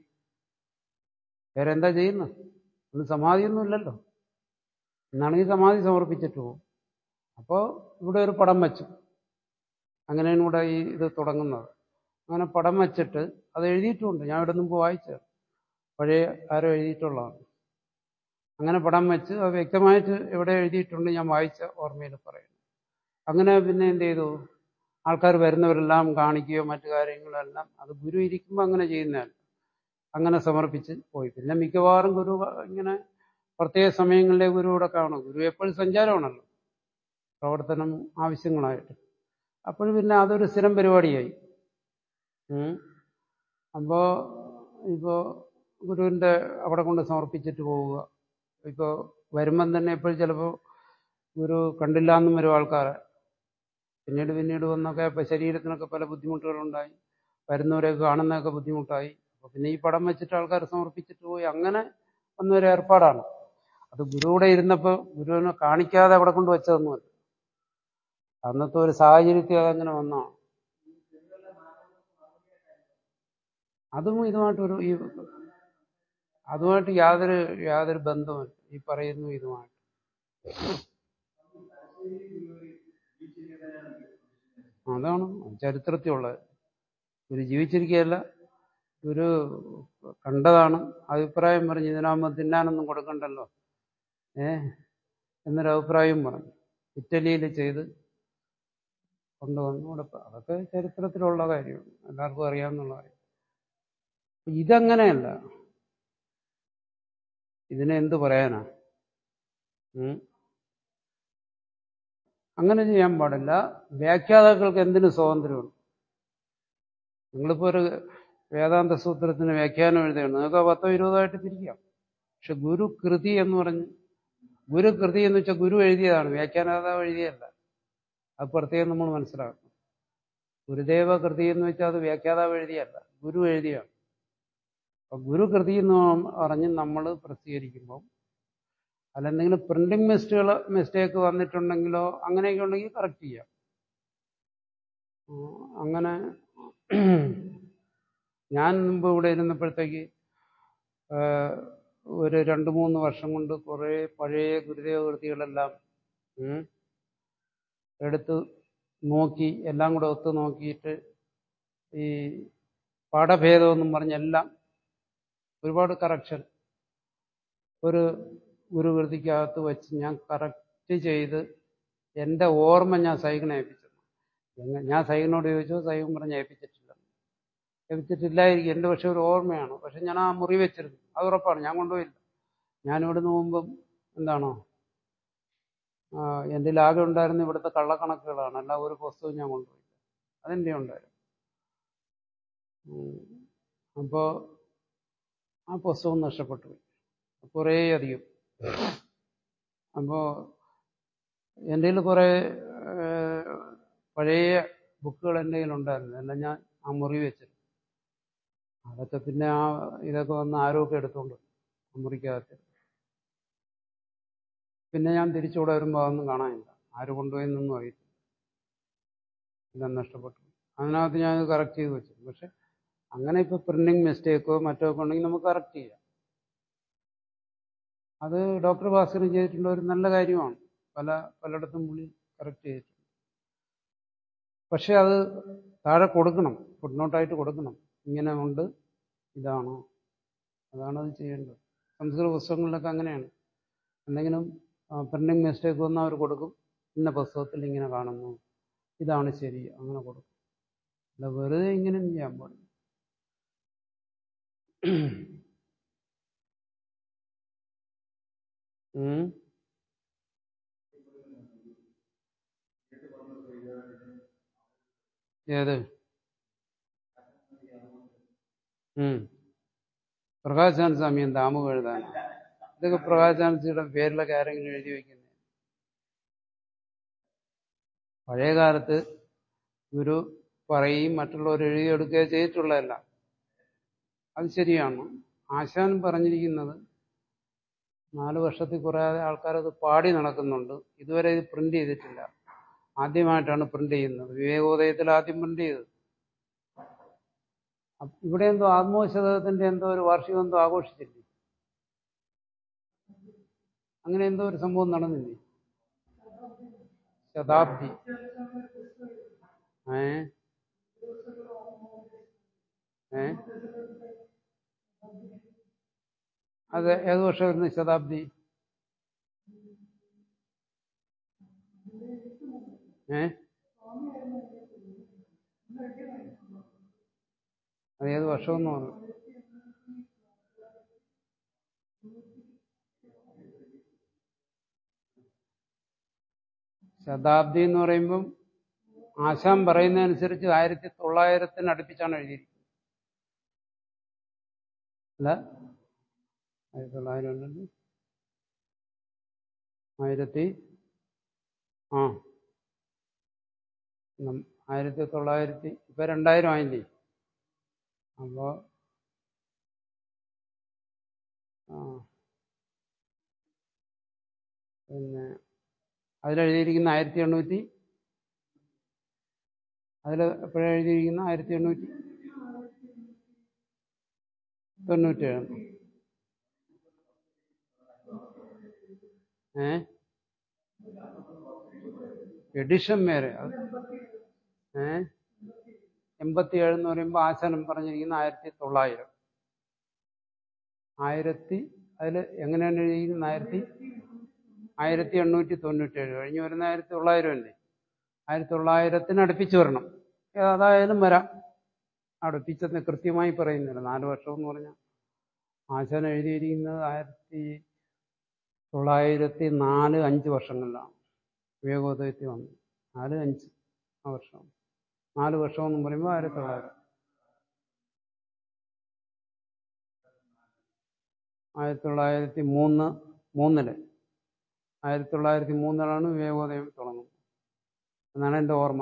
വേറെ എന്താ ചെയ്യുന്നത് ഒന്നും സമാധിയൊന്നുമില്ലല്ലോ എന്നാണെങ്കിൽ സമാധി സമർപ്പിച്ചിട്ട് പോകും അപ്പോൾ ഇവിടെ ഒരു പടം വെച്ചു അങ്ങനെയാണ് ഇവിടെ ഈ ഇത് തുടങ്ങുന്നത് അങ്ങനെ പടം വെച്ചിട്ട് അത് എഴുതിയിട്ടുമുണ്ട് ഞാൻ ഇവിടെ മുമ്പ് വായിച്ചത് പഴയ ആരോ എഴുതിയിട്ടുള്ളതാണ് അങ്ങനെ പടം വെച്ച് അത് വ്യക്തമായിട്ട് എവിടെ എഴുതിയിട്ടുണ്ട് ഞാൻ വായിച്ച ഓർമ്മയിൽ പറയുന്നു അങ്ങനെ പിന്നെ എന്ത് ചെയ്തു ആൾക്കാർ വരുന്നവരെല്ലാം കാണിക്കുകയോ മറ്റു കാര്യങ്ങളെല്ലാം അത് ഗുരു ഇരിക്കുമ്പോൾ അങ്ങനെ ചെയ്യുന്നതല്ല അങ്ങനെ സമർപ്പിച്ച് പോയി പിന്നെ മിക്കവാറും ഗുരു ഇങ്ങനെ പ്രത്യേക സമയങ്ങളിലെ ഗുരു ഇവിടെ കാണും ഗുരു എപ്പോഴും സഞ്ചാരമാണല്ലോ പ്രവർത്തനം ആവശ്യങ്ങളായിട്ട് അപ്പോൾ പിന്നെ അതൊരു സ്ഥിരം പരിപാടിയായി ഉം. അപ്പോ ഇപ്പോ ഗുരുവിന്റെ അവിടെ കൊണ്ട് സമർപ്പിച്ചിട്ട് പോവുക ഇപ്പോൾ വരുമ്പം തന്നെ എപ്പോഴും ചിലപ്പോൾ ഗുരു കണ്ടില്ല എന്നും വരും ആൾക്കാരെ പിന്നീട് പിന്നീട് വന്നൊക്കെ ഇപ്പം ശരീരത്തിനൊക്കെ പല ബുദ്ധിമുട്ടുകളുണ്ടായി വരുന്നവരെയൊക്കെ കാണുന്നതൊക്കെ ബുദ്ധിമുട്ടായി അപ്പോൾ പിന്നെ ഈ പടം വെച്ചിട്ട് ആൾക്കാർ സമർപ്പിച്ചിട്ട് പോയി അങ്ങനെ വന്നൊരു ഏർപ്പാടാണ് അത് ഗുരുവിടെ ഇരുന്നപ്പോൾ ഗുരുവിനെ കാണിക്കാതെ അവിടെ കൊണ്ട് വെച്ചതൊന്നുമല്ല അന്നത്തെ ഒരു സാഹചര്യത്തിൽ അതങ്ങനെ വന്നതാണ് അതും ഇതുമായിട്ടൊരു ഈ അതുമായിട്ട് യാതൊരു യാതൊരു ബന്ധവുമില്ല ഈ പറയുന്നു ഇതുമായിട്ട് അതാണ് ചരിത്രത്തിലുള്ളത് ഒരു ജീവിച്ചിരിക്കുകയല്ല ഒരു കണ്ടതാണ് അഭിപ്രായം പറഞ്ഞു ഇതിനാകുമ്പോൾ തിന്നാനൊന്നും കൊടുക്കണ്ടല്ലോ ഏ എന്നൊരു അഭിപ്രായം പറഞ്ഞു ഇറ്റലിയിൽ ചെയ്ത് കൊണ്ടുവന്നു ഇവിടെ അതൊക്കെ ചരിത്രത്തിലുള്ള കാര്യമാണ് എല്ലാവർക്കും അറിയാവുന്നുള്ള കാര്യം ഇതങ്ങനെയല്ല ഇതിനെ എന്ത് പറയാനാ ഉം. അങ്ങനെ ചെയ്യാൻ പാടില്ല വ്യാഖ്യാതാക്കൾക്ക് എന്തിനു സ്വാതന്ത്ര്യമുണ്ട് നിങ്ങളിപ്പോ ഒരു വേദാന്ത സൂത്രത്തിന് വ്യാഖ്യാനം എഴുതുകയാണ് നിങ്ങൾക്ക് ആ പത്തോ ഇരുപതായിട്ട് പിരിക്കാം പക്ഷെ ഗുരു കൃതി എന്ന് പറഞ്ഞ് ഗുരു കൃതി എന്ന് വെച്ചാൽ ഗുരു എഴുതിയതാണ് വ്യാഖ്യാനാതാവ് എഴുതിയല്ല അത് പ്രത്യേകം നമ്മൾ മനസ്സിലാക്കണം ഗുരുദേവ കൃതി എന്ന് വെച്ചാൽ അത് വ്യാഖ്യാതാവ് എഴുതിയല്ല ഗുരു എഴുതിയാണ് അപ്പൊ ഗുരു കൃതി എന്ന് പറഞ്ഞ് നമ്മൾ പ്രസിദ്ധീകരിക്കുമ്പോൾ അതിലെന്തെങ്കിലും പ്രിന്റിംഗ് മിസ്റ്റേകൾ മിസ്റ്റേക്ക് വന്നിട്ടുണ്ടെങ്കിലോ അങ്ങനെയൊക്കെ ഉണ്ടെങ്കിൽ കറക്റ്റ് ചെയ്യാം ഉം, അങ്ങനെ ഞാൻ മുമ്പ് ഇവിടെ ഇരുന്നപ്പോഴത്തേക്ക് ആഹ്, ഒരു രണ്ട് മൂന്ന് വർഷം കൊണ്ട് കുറേ പഴയ ഗുരുദേവ കൃതികളെല്ലാം ഉം, എടുത്ത് നോക്കി എല്ലാം കൂടെ ഒത്തു നോക്കിയിട്ട് ഈ പാഠഭേദമെന്നും പറഞ്ഞെല്ലാം ഒരുപാട് കറക്ഷൻ ഒരു ഗുരുകൃതിക്കകത്ത് വെച്ച് ഞാൻ കറക്റ്റ് ചെയ്ത് എൻ്റെ ഓർമ്മ ഞാൻ സൈക്കിനെ ഏൽപ്പിച്ചു എങ്ങ- ഞാൻ സൈക്കിനോട് ചോദിച്ചു സൈകൻ പറഞ്ഞ് ഏൽപ്പിച്ചിട്ടില്ല ഏൽപ്പിച്ചിട്ടില്ലായിരിക്കും എൻ്റെ പക്ഷെ ഒരു ഓർമ്മയാണ് പക്ഷെ ഞാൻ ആ മുറി വെച്ചിരുന്നു അത് ഉറപ്പാണ് ഞാൻ കൊണ്ടുപോയില്ല ഞാൻ ഇവിടുന്ന് പോകുമ്പം എന്താണോ ആ, എൻ്റെ ആകെ ഉണ്ടായിരുന്ന ഇവിടുത്തെ കള്ളക്കണക്കുകളാണ് അല്ല ഒരു പുസ്തകവും ഞാൻ കൊണ്ടുപോയില്ല അതെൻ്റെ ഉണ്ടായിരുന്നു ഉം. അപ്പോ ആ പുസ്തകം നഷ്ടപ്പെട്ടു പോയി കുറേ അധികം അപ്പോ എൻ്റെ കയ്യിൽ കുറേ ഏഹ്, പഴയ ബുക്കുകൾ എൻ്റെ കയ്യിലുണ്ടായിരുന്നു എല്ലാം ഞാൻ ആ മുറി വെച്ചിരുന്നു അതൊക്കെ പിന്നെ ആ ഇതൊക്കെ വന്ന് ആരോഗ്യം എടുത്തോണ്ട് പോയി. ആ മുറിക്കകത്ത് പിന്നെ ഞാൻ തിരിച്ചുകൂടെ വരുമ്പോൾ അതൊന്നും കാണാനില്ല ആര് കൊണ്ടുപോയെന്നൊന്നും അറിയത്തില്ല എല്ലാം നഷ്ടപ്പെട്ടു അതിനകത്ത് ഞാൻ കറക്റ്റ് ചെയ്ത് വെച്ചു പക്ഷെ അങ്ങനെ ഇപ്പോൾ പ്രിന്റിംഗ് മിസ്റ്റേക്കോ മറ്റോ ഒക്കെ ഉണ്ടെങ്കിൽ നമുക്ക് കറക്റ്റ് ചെയ്യാം അത് ഡോക്ടർ ഭാസ്കരൻ ചെയ്തിട്ടുള്ള ഒരു നല്ല കാര്യമാണ് പല പലയിടത്തും പുള്ളി കറക്റ്റ് ചെയ്തിട്ടുണ്ട് പക്ഷെ അത് താഴെ കൊടുക്കണം ഫുട്നോട്ടായിട്ട് കൊടുക്കണം ഇങ്ങനെ ഉണ്ട് ഇതാണ് അതാണ് അത് ചെയ്യേണ്ടത് സംസ്കൃത പുസ്തകങ്ങളിലൊക്കെ അങ്ങനെയാണ് എന്തെങ്കിലും പ്രിന്റിംഗ് മിസ്റ്റേക്ക് വന്നാൽ അവർ കൊടുക്കും ഇന്ന പുസ്തകത്തിൽ ഇങ്ങനെ കാണുന്നു ഇതാണ് ശരി അങ്ങനെ കൊടുക്കും അല്ല വെറുതെ ഇങ്ങനെ ചെയ്യാൻ പാടില്ല ഉം. ഏത് ഉം. പ്രകാശാൻ സ്വാമി എന്താ ആമുഖം എഴുതാൻ ഇതൊക്കെ പ്രകാശാൻസിയുടെ പേരിലൊക്കെ ആരെങ്കിലും എഴുതി വെക്കുന്നത് പഴയ കാലത്ത് ഗുരു പറയുകയും മറ്റുള്ളവർ എഴുതിയെടുക്കുകയോ ചെയ്തിട്ടുള്ളതല്ല അത് ശരിയാണ് ആശാൻ പറഞ്ഞിരിക്കുന്നത് നാല് വർഷത്തിൽ കുറേ ആൾക്കാരത് പാടി നടക്കുന്നുണ്ട് ഇതുവരെ ഇത് പ്രിന്റ് ചെയ്തിട്ടില്ല ആദ്യമായിട്ടാണ് പ്രിന്റ് ചെയ്യുന്നത് വിവേകോദയത്തിൽ ആദ്യം പ്രിന്റ് ചെയ്തത് അപ്പ- ഇവിടെ എന്തോ ആത്മോശതകത്തിന്റെ എന്തോ ഒരു വാർഷികം എന്തോ ആഘോഷിച്ചില്ലേ അങ്ങനെ എന്തോ ഒരു സംഭവം നടന്നില്ലേ ശതാബ്ദി ഏ ഏ അത് ഏത് വർഷമായിരുന്നു ശതാബ്ദി ഏ അത് ഏത് വർഷമെന്ന് പറഞ്ഞു ശതാബ്ദി എന്ന് പറയുമ്പം ആശാൻ പറയുന്നതനുസരിച്ച് ആയിരത്തി തൊള്ളായിരത്തിന് അടുപ്പിച്ചാണ് എഴുതിയിരിക്കുന്നത് അല്ല ആയിരത്തി തൊള്ളായിരം ഉണ്ടല്ലോ ആയിരത്തി ആ നം- ആയിരത്തി തൊള്ളായിരത്തി ഇപ്പൊ രണ്ടായിരം ആയില്ലേ അപ്പോ ആ പിന്നെ അതിലെഴുതിയിരിക്കുന്ന ആയിരത്തി എണ്ണൂറ്റി അതിൽ എപ്പോഴാണ് എഴുതിയിരിക്കുന്ന ആയിരത്തി എണ്ണൂറ്റി തൊണ്ണൂറ്റേഴ് ഏ എഡിഷൻ വേറെ അത് ഏ എൺപത്തി ഏഴ് എന്ന് പറയുമ്പോൾ ആശാനം പറഞ്ഞിരിക്കുന്ന ആയിരത്തി തൊള്ളായിരം ആയിരത്തി അതിൽ എങ്ങനെയാണ് എഴുതിയിരിക്കുന്നത് ആയിരത്തി ആയിരത്തി എണ്ണൂറ്റി തൊണ്ണൂറ്റേഴ് കഴിഞ്ഞ് വരുന്ന ആയിരത്തി തൊള്ളായിരം അല്ലേ ആയിരത്തി തൊള്ളായിരത്തിന് അടുപ്പിച്ച് വരണം അതായാലും വരാം അടുപ്പിച്ചെന്ന് കൃത്യമായി പറയുന്നില്ല നാല് വർഷം എന്ന് പറഞ്ഞാൽ ആശാൻ എഴുതിയിരിക്കുന്നത് ആയിരത്തി തൊള്ളായിരത്തി നാല് അഞ്ച് വർഷങ്ങളിലാണ് വിവേകോദയത്തിൽ വന്നത് നാല് അഞ്ച് ആ വർഷം നാല് വർഷം എന്ന് പറയുമ്പോൾ ആയിരത്തി തൊള്ളായിരം ആയിരത്തി തൊള്ളായിരത്തി മൂന്ന് മൂന്നില് ആയിരത്തി തൊള്ളായിരത്തി മൂന്നിലാണ് വിവേകോദയം തുടങ്ങുന്നത് എന്നാണ് എൻ്റെ ഓർമ്മ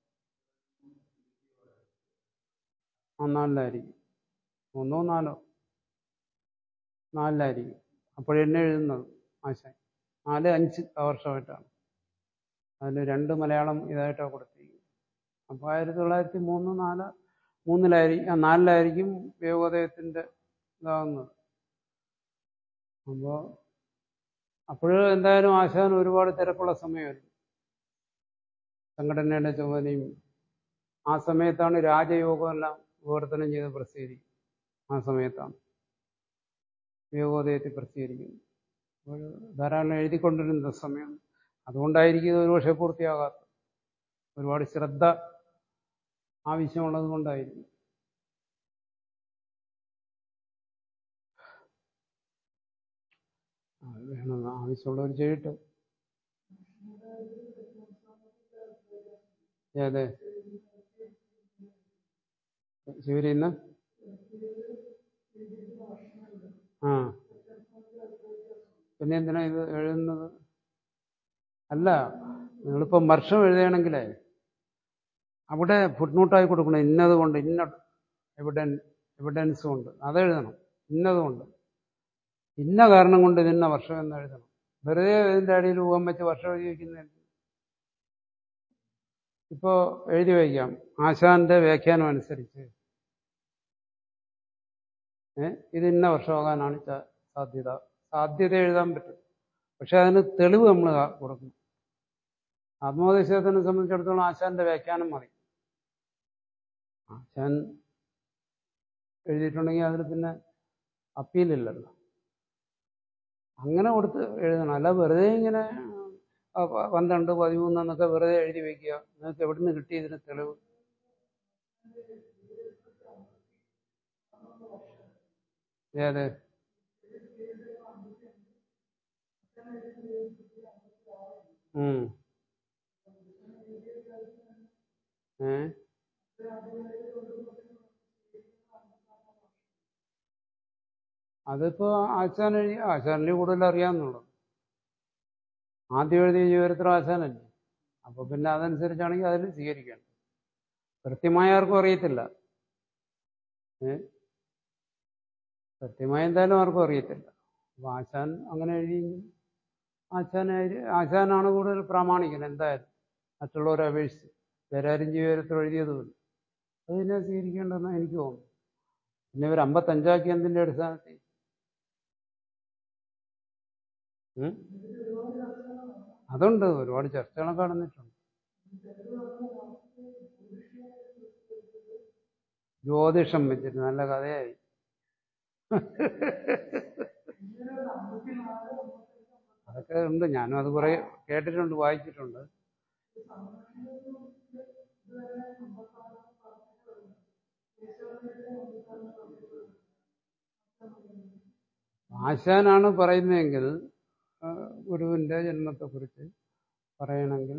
ആ നാലിലായിരിക്കും മൂന്നോ നാലോ നാലിലായിരിക്കും അപ്പോഴെന്നെ എഴുതുന്നത് ആശാൻ നാല് അഞ്ച് ആ വർഷമായിട്ടാണ് അതിൽ രണ്ട് മലയാളം ഇതായിട്ടാണ് കൊടുത്തിരിക്കുന്നത് അപ്പോൾ ആയിരത്തി തൊള്ളായിരത്തി മൂന്ന് നാല് മൂന്നിലായിരിക്കും ആ, നാലിലായിരിക്കും വിവേകോദയത്തിൻ്റെ ഇതാകുന്നത് അപ്പോൾ അപ്പോഴ് എന്തായാലും ആശാൻ ഒരുപാട് തിരക്കുള്ള സമയമായിരുന്നു സംഘടനയുടെ ചുമതലയും ആ സമയത്താണ് രാജയോഗം എല്ലാം വിവർത്തനം ചെയ്ത് പ്രസിദ്ധീകരിക്കും ആ സമയത്താണ് വിവേകോദയത്തിൽ പ്രസിദ്ധീകരിക്കുന്നത് അപ്പോൾ ധാരാളം എഴുതിക്കൊണ്ടിരുന്ന സമയം അതുകൊണ്ടായിരിക്കും ഇത് ഒരുപക്ഷെ പൂർത്തിയാകാത്തത് ഒരുപാട് ശ്രദ്ധ ആവശ്യമുള്ളത് കൊണ്ടായിരിക്കും അത് വേണം ആവശ്യമുള്ളവർ ചെയ്യട്ടെ ഏതെ ശിവരിന്ന് ആ പിന്നെ എന്തിനാ ഇത് എഴുതുന്നത് അല്ല നിങ്ങളിപ്പം വർഷം എഴുതുകയാണെങ്കിലേ അവിടെ ഫുട്നോട്ടായി കൊടുക്കണം ഇന്നത് കൊണ്ട് ഇന്ന എവിഡൻ എവിഡൻസ് കൊണ്ട് അതെഴുതണം ഇന്നത് കൊണ്ട് ഇന്ന കാരണം കൊണ്ട് ഇതിന്ന വർഷം എന്ന് എഴുതണം വെറുതെ ഇതിൻ്റെ അടിയിൽ ഊഹം വെച്ച് വർഷം എഴുതി വയ്ക്കുന്ന ഇപ്പോ എഴുതി വയ്ക്കാം ആശാന്റെ വ്യാഖ്യാനം അനുസരിച്ച് ഏ ഇത് ഇന്ന വർഷമാകാനാണ് ച- സാധ്യത സാധ്യത എഴുതാൻ പറ്റും പക്ഷെ അതിന് തെളിവ് നമ്മൾ കൊടുക്കണം ആത്മോപദേശത്തിനെ സംബന്ധിച്ചിടത്തോളം ആശാന്റെ വ്യാഖ്യാനം മതി ആശാൻ എഴുതിയിട്ടുണ്ടെങ്കിൽ അതിൽ പിന്നെ അപ്പീലില്ലല്ലോ അങ്ങനെ കൊടുത്ത് എഴുതണം അല്ല വെറുതെ ഇങ്ങനെ ആ, പ- പന്ത്രണ്ട് പതിമൂന്ന് എന്നൊക്കെ വെറുതെ എഴുതി വെക്കുക നിങ്ങൾക്ക് എവിടെ നിന്ന് കിട്ടി ഇതിന് തെളിവ് ഏത് ഉം. ഏ അതിപ്പോ ആശാൻ എഴുതി ആശാനിൽ കൂടുതൽ അറിയാമെന്നുള്ളൂ ആദ്യം എഴുതിയ ജീവചരിത്രം ആശാനല്ലേ അപ്പൊ പിന്നെ അതനുസരിച്ചാണെങ്കിൽ അതിൽ സ്വീകരിക്കണം കൃത്യമായ ആർക്കും അറിയത്തില്ല ഏ കൃത്യമായി എന്തായാലും ആർക്കും അറിയത്തില്ല അപ്പൊ ആശാൻ അങ്ങനെ എഴുതിയെങ്കിൽ ആശാൻ ആശാനാണ് കൂടുതൽ പ്രാമാണികൻ എന്തായാലും മറ്റുള്ളവരെ അപേക്ഷിച്ച് വേറെ ആരും ജീവചരിത്രം എഴുതിയതുമില്ല അത് പിന്നെ സ്വീകരിക്കേണ്ടെന്ന് എനിക്ക് തോന്നുന്നു പിന്നെ ഇവർ അമ്പത്തഞ്ചാക്കി എന്തിന്റെ അടിസ്ഥാനത്തിൽ ഉം? അതുണ്ട് ഒരുപാട് ചർച്ചകളൊക്കെ നടന്നിട്ടുണ്ട് ജ്യോതിഷം വെച്ചിട്ട് നല്ല കഥയായി അതൊക്കെ ഉണ്ട് ഞാനും അത് കുറെ കേട്ടിട്ടുണ്ട് വായിച്ചിട്ടുണ്ട് ആശാനാണ് പറയുന്നതെങ്കിൽ ആ, ഗുരുവിന്റെ ജന്മത്തെക്കുറിച്ച് പറയണമെങ്കിൽ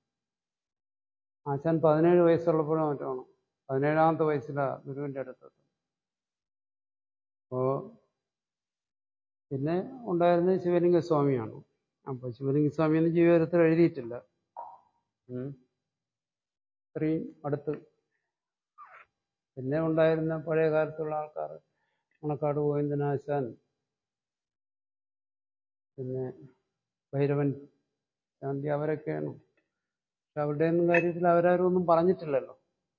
ആശാൻ പതിനേഴ് വയസ്സുള്ളപ്പോഴും മറ്റാണ് പതിനേഴാമത്തെ വയസ്സിലാണ് ഗുരുവിന്റെ അടുത്തെത്തുന്നത് അപ്പോ പിന്നെ ഉണ്ടായിരുന്നത് ശിവലിംഗ സ്വാമിയാണ് അപ്പോൾ ശിവലിംഗ സ്വാമി എന്ന് ജീവിതത്തിൽ എഴുതിയിട്ടില്ല ഉം. ഇത്രയും അടുത്ത് പിന്നെ ഉണ്ടായിരുന്ന പഴയ കാലത്തുള്ള ആൾക്കാർ മണക്കാട് ഗോവിന്ദനാശാൻ പിന്നെ ഭൈരവൻ ശാന്തി അവരൊക്കെയാണ് പക്ഷെ അവരുടെ ഒന്നും കാര്യത്തിൽ അവരാരും ഒന്നും പറഞ്ഞിട്ടില്ലല്ലോ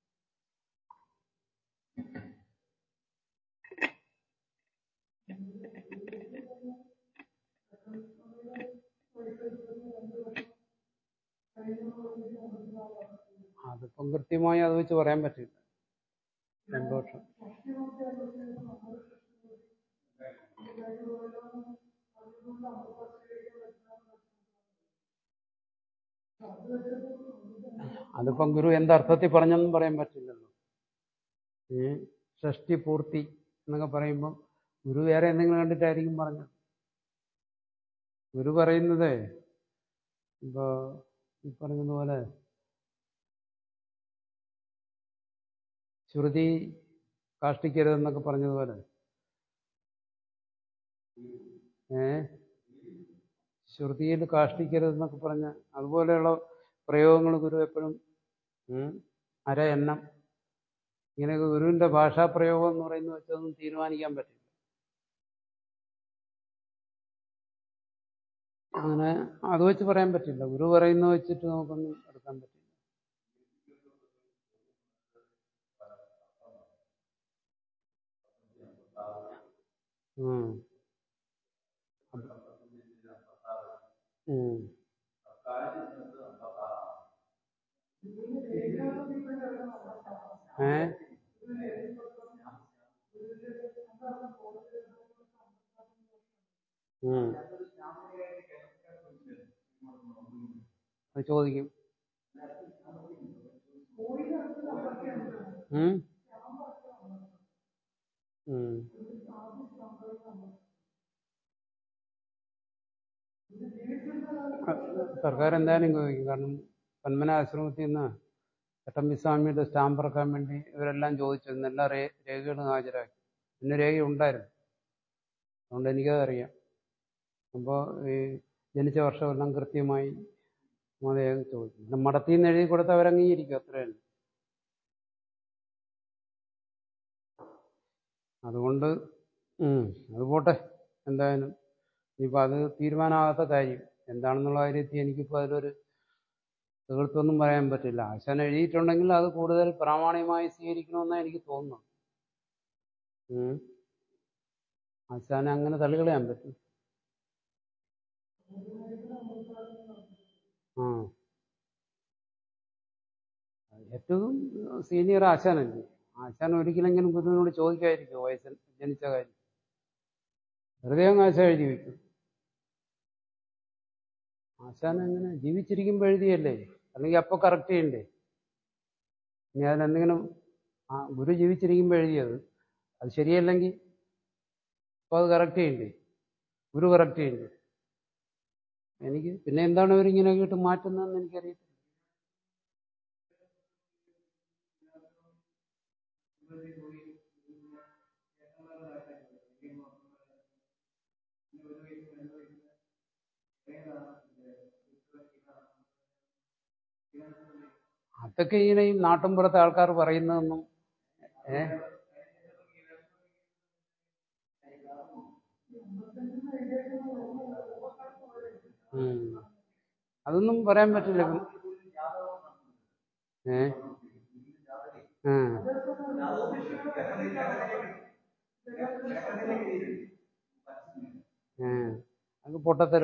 അതിപ്പം കൃത്യമായി അത് വെച്ച് പറയാൻ പറ്റില്ല രണ്ടു വർഷം അതിപ്പം ഗുരു എന്തർത്ഥത്തിൽ പറഞ്ഞെന്നും പറയാൻ പറ്റില്ലല്ലോ ഈ ഷഷ്ടി പൂർത്തി എന്നൊക്കെ പറയുമ്പോൾ ഗുരു വേറെ എന്തെങ്കിലും കണ്ടിട്ടായിരിക്കും പറഞ്ഞത് ഗുരു പറയുന്നതേ ഇപ്പോ ഈ പറഞ്ഞതുപോലെ ശ്രുതി കാഷ്ടിക്കരുതെന്നൊക്കെ പറഞ്ഞതുപോലെ ഏ ശ്രുതിയിൽ കാഷ്ടിക്കരുതെന്നൊക്കെ പറഞ്ഞ അതുപോലെയുള്ള പ്രയോഗങ്ങൾ ഗുരു എപ്പോഴും ഉം, അര എണ്ണം ഇങ്ങനെയൊക്കെ ഗുരുവിന്റെ ഭാഷാപ്രയോഗം എന്ന് പറയുന്നത് വെച്ചൊന്നും തീരുമാനിക്കാൻ പറ്റില്ല അങ്ങനെ അത് വെച്ച് പറയാൻ പറ്റില്ല ഗുരു പറയുന്നത് വെച്ചിട്ട് നമുക്കൊന്നും എടുക്കാൻ പറ്റില്ല ഉം. ഉം. ഏ ഉം. അത് ചോദിക്കും ഉം? ഉം. സർക്കാർ എന്തായാലും ചോദിക്കും കാരണം പന്മന ആശ്രമത്തിൽ നിന്ന് ചട്ടമ്പിസ്വാമിയുടെ സ്റ്റാമ്പ് ഇറക്കാൻ വേണ്ടി ഇവരെല്ലാം ചോദിച്ചിരുന്നു എല്ലാ രേ രേഖകളും ഹാജരാക്കി പിന്നെ രേഖ ഉണ്ടായിരുന്നു അതുകൊണ്ട് എനിക്കത് അറിയാം അപ്പോൾ ഈ ജനിച്ച വർഷമെല്ലാം കൃത്യമായി മതേകം ചോദിക്കും പിന്നെ മടത്തിൽ നിന്ന് എഴുതി കൊടുത്ത് അവരംഗീകരിക്കും അത്രയല്ല അതുകൊണ്ട് ഉം, അത് പോട്ടെ എന്തായാലും ഇനിയിപ്പോൾ അത് തീരുമാനമാകാത്ത കാര്യം എന്താണെന്നുള്ള കാര്യത്തിൽ എനിക്കിപ്പോൾ അതിലൊരു തീർത്തൊന്നും പറയാൻ പറ്റില്ല ആശാൻ എഴുതിയിട്ടുണ്ടെങ്കിൽ അത് കൂടുതൽ പ്രാമാണികമായി സ്വീകരിക്കണമെന്നാണ് എനിക്ക് തോന്നുന്നത് ഉം. ആശാനെ അങ്ങനെ തള്ളികളയാൻ പറ്റും ആ ഏറ്റവും സീനിയർ ആശാനല്ലേ ആശാൻ ഒരിക്കലെങ്കിലും ഗുരുവിനോട് ചോദിക്കാതിരിക്കുമോ വയസ്സിൽ ജനിച്ച കാര്യം വെറുതെ അങ്ങ് ആശാൻ എഴുതി വെക്കും ആശാൻ അങ്ങനെ ജീവിച്ചിരിക്കുമ്പോൾ എഴുതിയല്ലേ അല്ലെങ്കിൽ അപ്പോൾ കറക്റ്റ് ചെയ്യണ്ടേ ഇനി അതിലെന്തെങ്കിലും ആ ഗുരു ജീവിച്ചിരിക്കുമ്പോൾ എഴുതിയത് അത് ശരിയല്ലെങ്കിൽ അപ്പോൾ അത് കറക്റ്റ് ചെയ്യണ്ടേ ഗുരു കറക്റ്റ് ചെയ്യണ്ടേ എനിക്ക് പിന്നെ എന്താണ് ഇവരിങ്ങനെ കേട്ട് മാറ്റുന്നതെന്ന് എനിക്കറിയത്തില്ല അതൊക്കെ ഇങ്ങനെ ഈ നാട്ടിൻപുറത്തെ ആൾക്കാർ പറയുന്നതൊന്നും ഏ ഉം. അതൊന്നും പറയാൻ പറ്റില്ല ഏ ആ ആ അത് പൊട്ടത്തരം